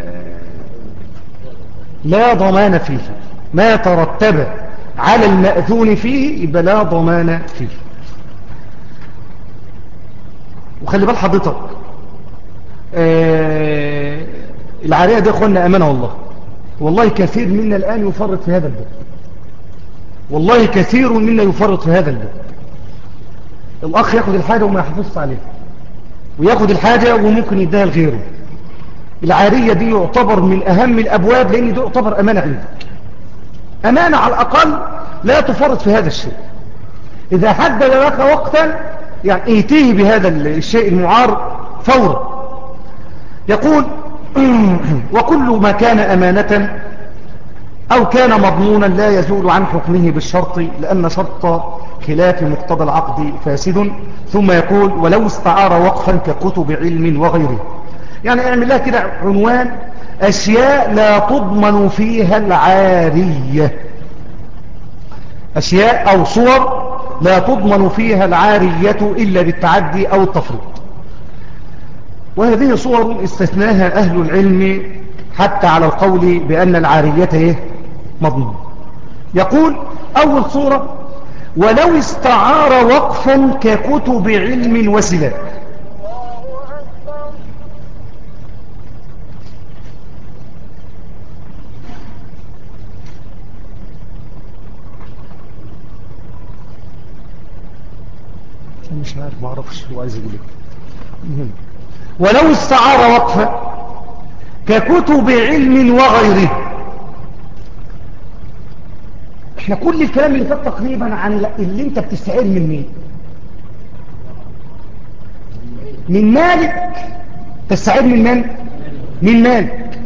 S1: لا ضمان فيه ما ترتب على المأذون فيه يبقى لا ضمان فيه وخلي بال حضرتك آه العارية دي اخوانا امانة والله والله كثير منا الآن يفرط في هذا الباب والله كثير منا يفرط في هذا الباب الأخ ياخد الحاجة وما يحفظش عليها وياخد الحاجة وممكن يديها لغيره العارية دي يعتبر من أهم الأبواب لأن دي يعتبر أمانة عندك أمانة على الأقل لا تفرط في هذا الشيء إذا حدد لك وقتا يعني ايتيه بهذا الشيء المعار فورا يقول وكل ما كان أمانة أو كان مضمونا لا يزول عن حكمه بالشرط لأن شرط خلاف مقتضى العقد فاسد ثم يقول ولو استعار وقفا ككتب علم وغيره يعني اعمل لها كده عنوان أشياء لا تضمن فيها العارية أشياء أو صور لا تضمن فيها العارية إلا بالتعدي أو التفريط وهذه صور استثناها أهل العلم حتى على القول بأن العارية مضمون يقول أول صورة ولو استعار وقفا ككتب علم وسلاح مش عارف ما اعرفش هو عايز يقول ايه ولو استعار وقفا ككتب علم وغيره احنا كل الكلام اللي فات تقريبا عن اللي انت بتستعير من مين من مالك تستعير من من من مالك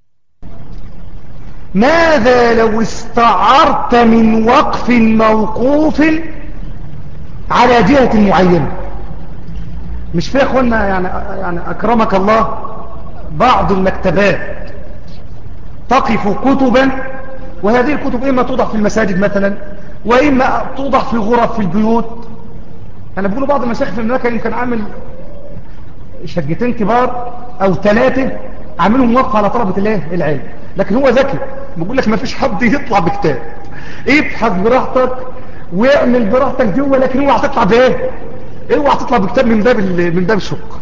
S1: ماذا لو استعرت من وقف موقوف على جهة معينة مش في اخوانا يعني, يعني اكرمك الله بعض المكتبات تقف كتبا وهذه الكتب إما توضع في المساجد مثلا وإما توضع في غرف في البيوت أنا بقول بعض المشايخ في المملكة يمكن عامل شقتين كبار أو ثلاثة عاملهم موقع على طلبة الايه العلم لكن هو ذكي بقول لك ما فيش حد يطلع بكتاب ابحث براحتك واعمل براحتك جوه لكن اوعى تطلع بايه اوعى تطلع بكتاب من باب من باب الشق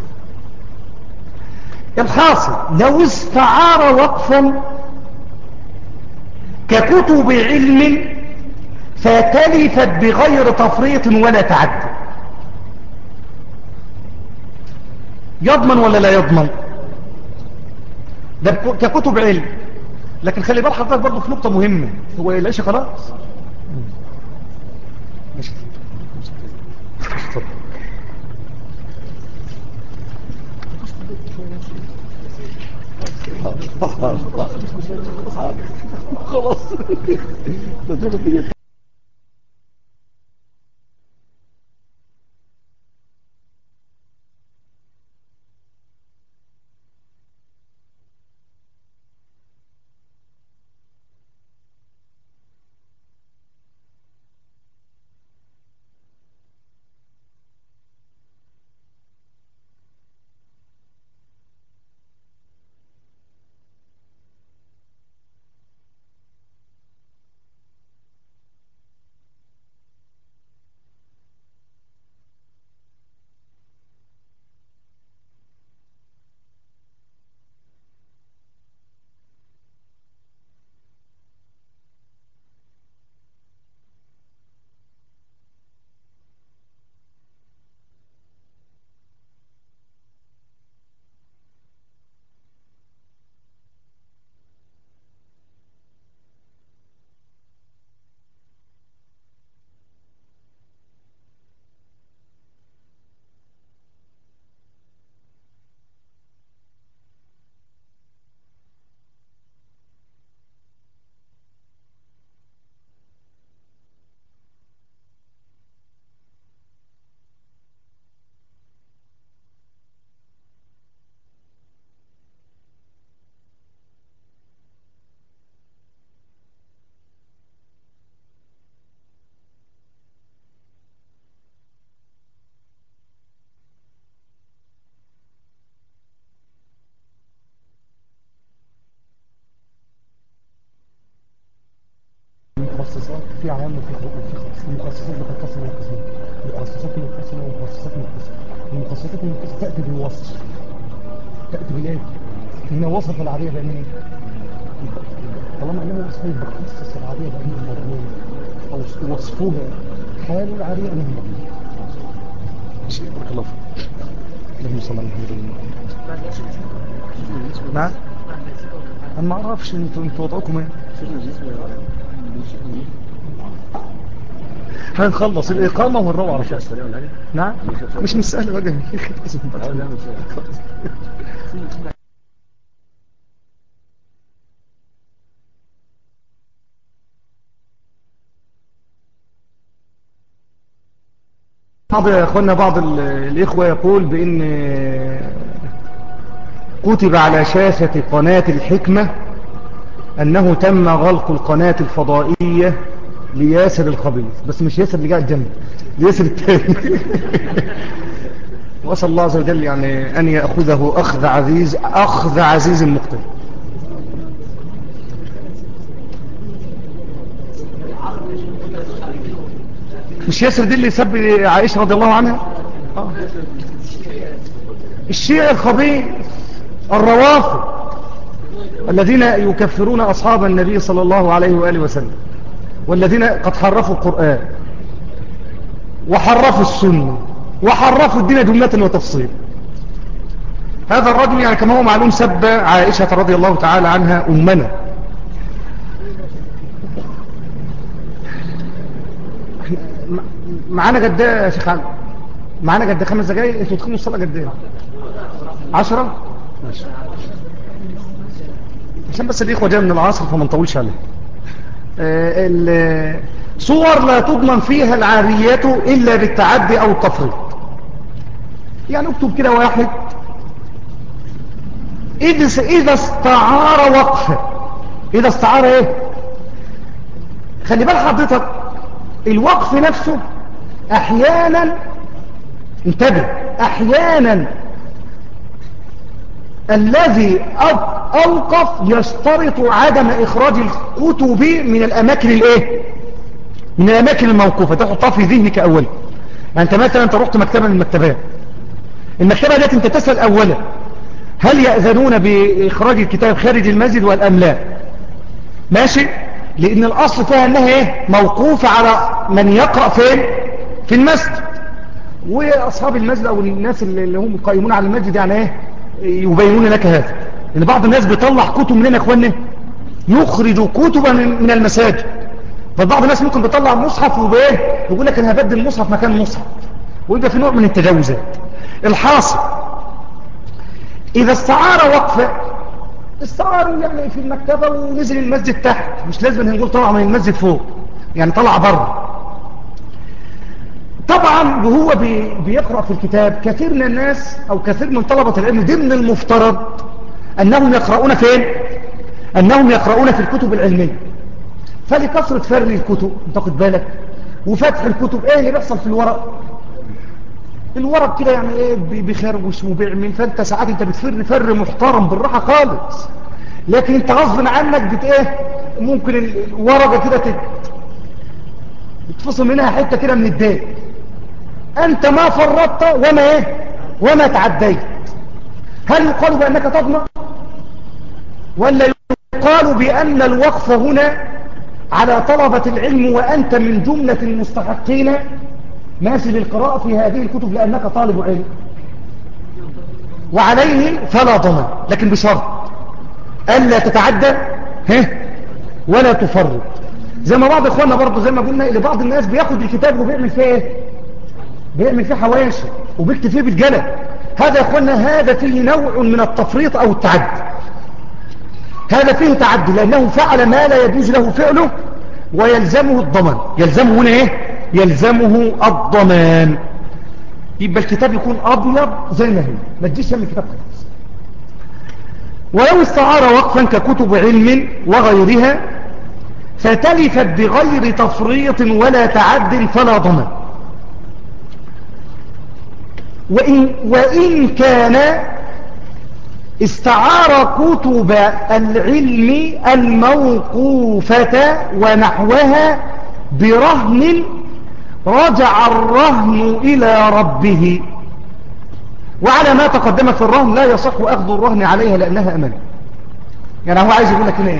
S1: الحاصل لو استعار وقفا ككتب علم فتلفت بغير تفريط ولا تعدي يضمن ولا لا يضمن ده ككتب علم لكن خلي بال حضرتك برضه في نقطة مهمة هو العيش خلاص مش خلاص في عوام وفي خاص المخصصات بتنقسم الى قسمين مخصصات متصلة ومخصصات متصلة المخصصات المتصلة تأتي بالوصف تأتي بالايه؟ هنا وصف العربية بأنه طالما أنه وصفين بخصص العربية بأنه مضمون أو وصفوها حال العربية أنه مضمون بارك الله فيك اللهم صل على محمد نعم انا ما اعرفش انتوا انتوا وضعكم ايه هنخلص الإقامة والروعة على فوق نعم مش مسألة بقى بعض يا أخوانا بعض الإخوة يقول بأن كتب على شاشة قناة الحكمة أنه تم غلق القناة الفضائية لياسر الخبيث بس مش ياسر اللي قاعد جنب ياسر التاني وصل الله عز وجل يعني أن يأخذه أخذ عزيز أخذ عزيز المقتل مش ياسر دي اللي سب عائشة رضي الله عنها آه. الشيع الخبيث الروافض الذين يكفرون أصحاب النبي صلى الله عليه وآله وسلم والذين قد حرفوا القرآن وحرفوا السنة وحرفوا الدين جملة وتفصيل هذا الرجل يعني كما هو معلوم سب عائشة رضي الله تعالى عنها أمنا معانا قد يا شيخ علي معانا قد خمس دقايق انتوا تدخلوا الصلاه قد ايه 10 ماشي عشان بس الاخوه جايه من العصر فما نطولش عليه آه، صور لا تضمن فيها العاريات الا بالتعدي او التفريط يعني اكتب كده واحد اذا اذا استعار وقفه اذا استعار ايه خلي بال حضرتك الوقف نفسه احيانا انتبه احيانا الذي اوقف يشترط عدم اخراج الكتب من الاماكن الايه من الاماكن الموقوفة تحطها في ذهنك اولا يعني انت مثلا انت رحت مكتبة من المكتبات المكتبة التي انت تسأل اولا هل يأذنون باخراج الكتاب خارج المسجد والام لا ماشي لان الاصل فيها انها ايه موقوفة على من يقرأ فين في المسجد واصحاب المسجد او الناس اللي هم قائمون على المسجد يعني ايه يبينون لك هذا ان بعض الناس بيطلع كتب منين يا اخوانا يخرج كتبا من المساجد فبعض الناس ممكن بيطلع مصحف وبايه يقول لك انا هبدل المصحف مكان المصحف ويبقى في نوع من التجاوزات الحاصل اذا استعار وقفه استعاروا يعني في المكتبة ونزل المسجد تحت مش لازم نقول طلع من المسجد فوق يعني طلع بره طبعا وهو بيقرأ في الكتاب كثير من الناس أو كثير من طلبة العلم ضمن المفترض أنهم يقرؤون فين أنهم يقرؤون في الكتب العلمية فلكثرة فرن الكتب تاخد بالك وفتح الكتب ايه اللي بيحصل في الورق الورق كده يعني ايه بيخربش وبيعمل فانت ساعات انت بتفر فر محترم بالراحة خالص لكن انت غصب عنك بت ايه ممكن الورقة كده تت... بتفصل منها حتة كده من الدين أنت ما فرطت وما إيه وما تعديت هل يقال بأنك تضمع ولا يقال بأن الوقف هنا على طلبة العلم وأنت من جملة المستحقين ماشي للقراءة في هذه الكتب لأنك طالب علم وعليه فلا ضمان لكن بشرط ألا تتعدى ولا تفرط زي ما بعض إخواننا برضو زي ما قلنا لبعض الناس بياخد الكتاب وبيعمل فيه ايه بيعمل فيه حواشي وبيكتب فيه بالجلد هذا يا اخوانا هذا فيه نوع من التفريط او التعدي هذا فيه تعدي لانه فعل ما لا يجوز له فعله ويلزمه الضمان يلزمه هنا ايه يلزمه الضمان يبقى الكتاب يكون ابيض زي ما هي ما تجيش من الكتاب خلاص ولو استعار وقفا ككتب علم وغيرها فتلفت بغير تفريط ولا تعد فلا ضمان وإن, وإن كان استعار كتب العلم الموقوفة ونحوها برهن رجع الرهن إلى ربه وعلى ما تقدم في الرهن لا يصح أخذ الرهن عليها لأنها أمان يعني هو عايز يقول لك هنا إيه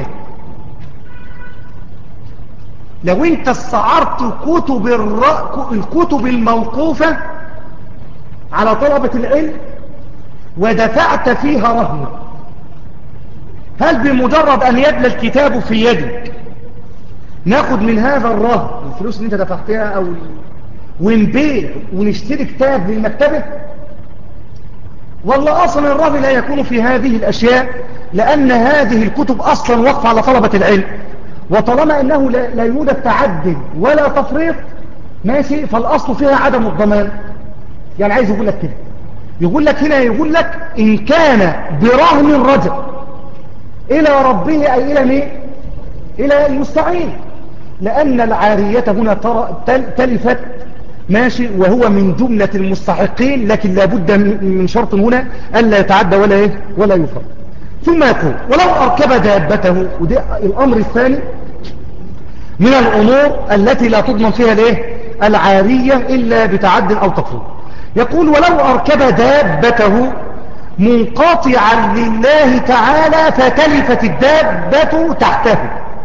S1: لو انت استعرت كتب الكتب الموقوفة على طلبة العلم ودفعت فيها رهن هل بمجرد أن يدلى الكتاب في يدك ناخد من هذا الرهن الفلوس اللي انت دفعتها أو ونبيع ونشتري كتاب للمكتبة والله أصلا الرهن لا يكون في هذه الأشياء لأن هذه الكتب أصلا وقف على طلبة العلم وطالما أنه لا يوجد تعدل ولا تفريط ماشي فالأصل فيها عدم الضمان يعني عايز يقول لك كده يقول لك هنا يقول لك إن كان برهن رجع إلى ربه أي إلى مين إلى المستعين لأن العارية هنا تلفت ماشي وهو من جملة المستحقين لكن لابد من شرط هنا ألا يتعدى ولا إيه ولا يفرق ثم يقول ولو أركب دابته وده الأمر الثاني من الأمور التي لا تضمن فيها الايه العارية إلا بتعد أو تفريط يقول ولو أركب دابته منقطعا لله تعالى فتلفت الدابة تحته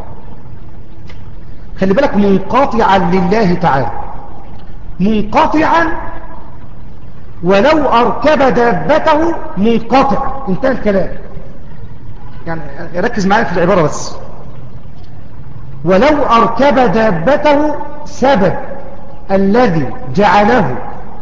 S1: خلي بالك منقطعا لله تعالى منقطعا ولو أركب دابته منقطع انتهى الكلام يعني ركز معايا في العبارة بس ولو أركب دابته سبب الذي جعله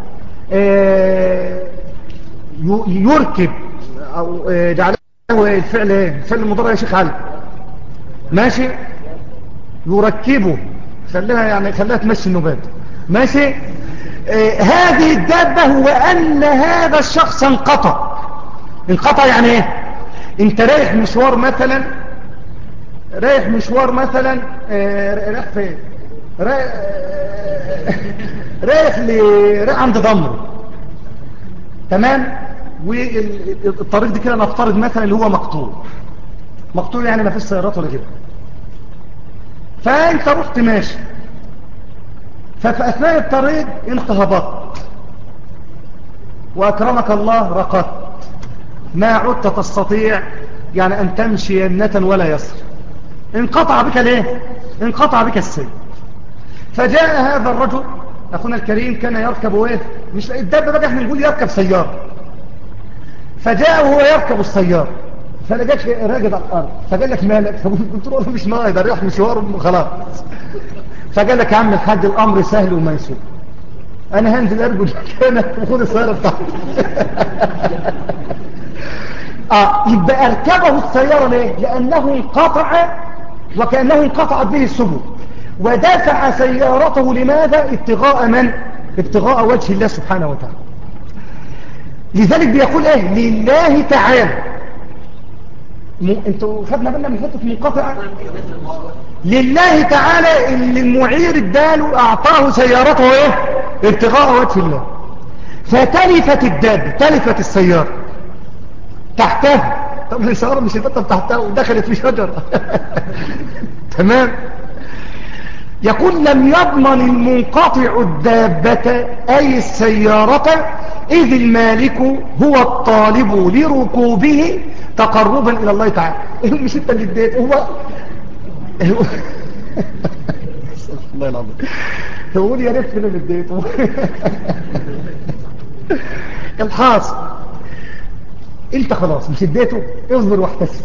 S1: آه، يركب أو آه، جعله الفعل ايه الفعل المضارع يا شيخ علي ماشي يركبه خليها يعني خليها تمشي النبات ماشي آه هذه الدابة هو أن هذا الشخص انقطع انقطع يعني ايه انت رايح مشوار مثلا رايح مشوار مثلا آه، رايح فين رايح رايح رايح عند ضمر تمام والطريق دي كده نفترض مثلا اللي هو مقطوع مقطوع يعني ما فيش سيارات ولا كده فانت رحت ماشي ففي اثناء الطريق انت هبطت واكرمك الله رقدت ما عدت تستطيع يعني ان تمشي يمنة ولا يسر انقطع بك ليه انقطع بك السير فجاء هذا الرجل أخونا الكريم كان يركب ايه مش الدابة بقى احنا نقول يركب سيارة فجاء وهو يركب السيارة فلقاش راجل على الأرض فقال لك مالك قلت له مش ناقي ده ريح مشوار خلاص فقال لك يا عم الحاج الأمر سهل وميسور أنا هنزل أرجو مكانك وخد السيارة بتاعتي آه يبقى أركبه السيارة ليه لأنه انقطع وكأنه انقطعت به السبل ودافع سيارته لماذا ابتغاء من ابتغاء وجه الله سبحانه وتعالى لذلك بيقول ايه لله تعالى م... انتوا خدنا بالنا من حته منقطعه لله تعالى اللي المعير اداله اعطاه سيارته ايه ابتغاء وجه الله فتلفت الداب تلفت السياره تحتها طب السياره مش هتبطل تحتها ودخلت في شجره تمام يقول لم يضمن المنقطع الدابة أي السيارة إذ المالك هو الطالب لركوبه تقربا إلى الله تعالى إيه مش انت اللي اديت هو الله العظيم هو يا ريت اللي اديته الحاصل انت خلاص مش اديته اصبر واحتسب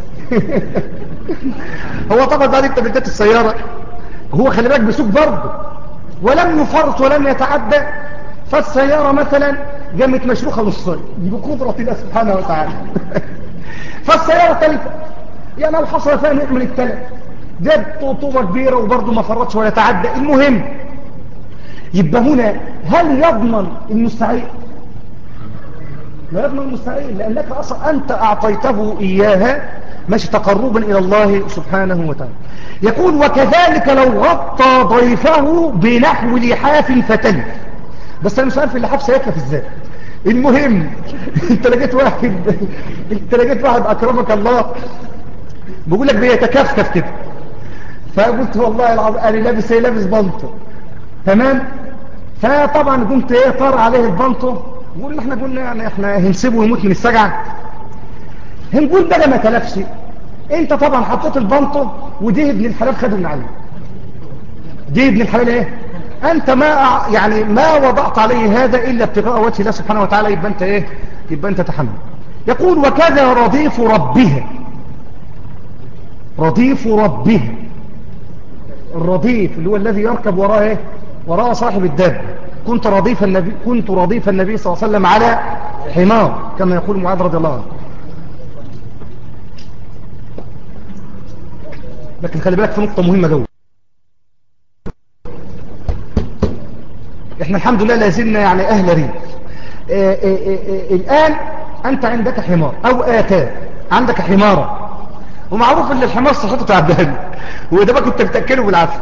S1: هو طبعا بعد انت اديت السيارة هو خلي بالك بيسوق برضه ولم يفرط ولم يتعدى فالسيارة مثلا قامت مشروخة نصين بقدرة الله سبحانه وتعالى فالسيارة تلفة يعني لو حصل فيها نوع من التلف جاب طوبة كبيرة وبرضه ما فرطش ولا تعدى المهم يبقى هنا هل يضمن المستعين لا يضمن المستعين لأنك أصلا أنت أعطيته إياها ماشي تقربا إلى الله سبحانه وتعالى يقول وكذلك لو غطى ضيفه بنحو لحاف فتلف بس أنا مش عارف اللحاف سيتلف ازاي المهم انت لقيت واحد انت لقيت واحد أكرمك الله بيقول لك بيتكفكف كده فقلت والله العظيم انا لابس ايه لابس بنطو تمام فطبعا قمت ايه طار عليه البنطو وقلنا احنا قلنا يعني احنا هنسيبه يموت من السجع هنقول بقى ما تلفش انت طبعا حطيت البنطو ودي ابن الحلال خده من عليه دي ابن الحلال ايه انت ما يعني ما وضعت عليه هذا الا ابتغاء وجه الله سبحانه وتعالى يبقى انت ايه يبقى انت تحمل يقول وكذا رضيف ربها رضيف ربها الرضيف اللي هو الذي يركب وراه ايه وراء صاحب الدابة كنت رضيف النبي كنت رضيف النبي صلى الله عليه وسلم على حمار كما يقول معاذ رضي الله عنه لكن خلي بالك في نقطة مهمة جوه احنا الحمد لله لازلنا يعني اهل ريف اه اه اه الان انت عندك حمار او اتاه عندك حمارة ومعروف ان الحمار صحته تعبان وده بقى كنت بتأكله بالعافية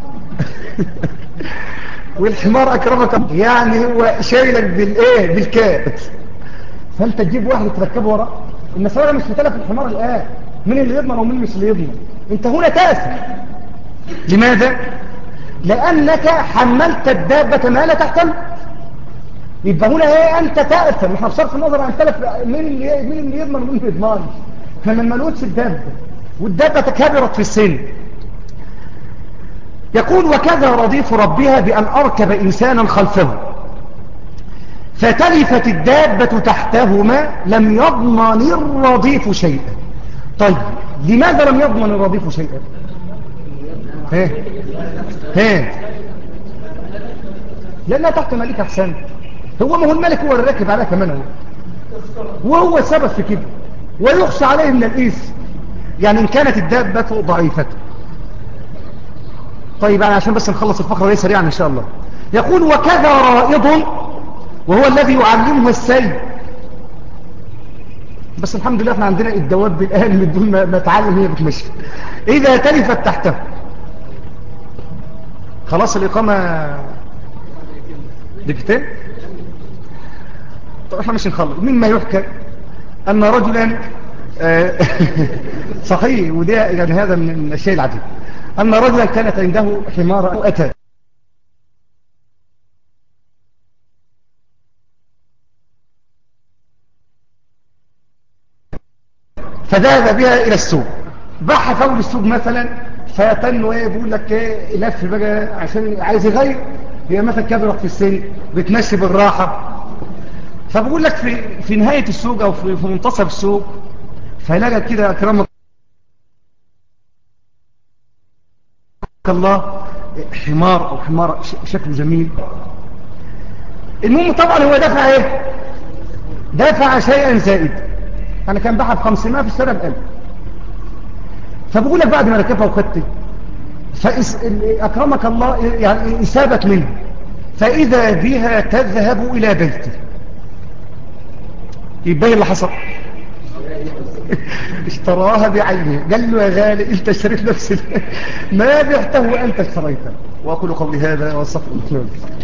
S1: والحمار اكرمك يعني هو شايلك بالايه بالكاد فانت تجيب واحد تركبه وراه المسألة مش في تلف الحمار الان مين اللي يضمن ومين مش اللي يضمن انت هنا تأثم لماذا لانك حملت الدابة ما لا تحتمل يبقى هنا ايه انت تأثم احنا بصرف النظر عن تلف مين اللي مين اللي يضمن ومين اللي يضمن احنا ما نلوتش الدابة والدابة تكبرت في السن يقول وكذا رضيف ربها بأن أركب إنسانا خلفه فتلفت الدابة تحتهما لم يضمن الرضيف شيئا طيب لماذا لم يضمن الرضيف شيئا ها ها لأنها تحت ملك أحسن هو ما هو الملك هو اللي راكب عليها كمان هو وهو السبب في كده ويخشى عليه من الإيس يعني إن كانت الدابة ضعيفة طيب يعني عشان بس نخلص الفقرة دي سريعا إن شاء الله يقول وكذا رائض وهو الذي يعلمه السيد بس الحمد لله احنا عندنا الدواب الآن من دون ما تعلم هي بتمشي إذا تلفت تحته خلاص الإقامة دقيقتين طب احنا مش نخلص مما يحكى أن رجلا صحيح وده يعني هذا من الشيء العجيب أن رجلا كانت عنده حمارة أتى فذهب بها إلى السوق باعها فول السوق مثلا فيتن ايه بيقول لك ايه لف بقى عشان عايز يغير هي مثلا كبرت في السن بتمشي بالراحة فبقول لك في, في نهاية السوق أو في, في منتصف السوق فلقى كده أكرمك الله حمار أو حمار شكله جميل المهم طبعا هو دفع ايه دفع شيئا زائد انا كان باعها ب 500 في السنه بقلب فبقول لك بعد ما ركبها وخدت فاكرمك الله يعني اثابت منه فاذا بها تذهب الى بيته يبقى اللي حصل اشتراها بعينه قال له يا غالي انت اشتريت نفس ما بعته وانت اشتريته واقول قولي هذا واستغفر الله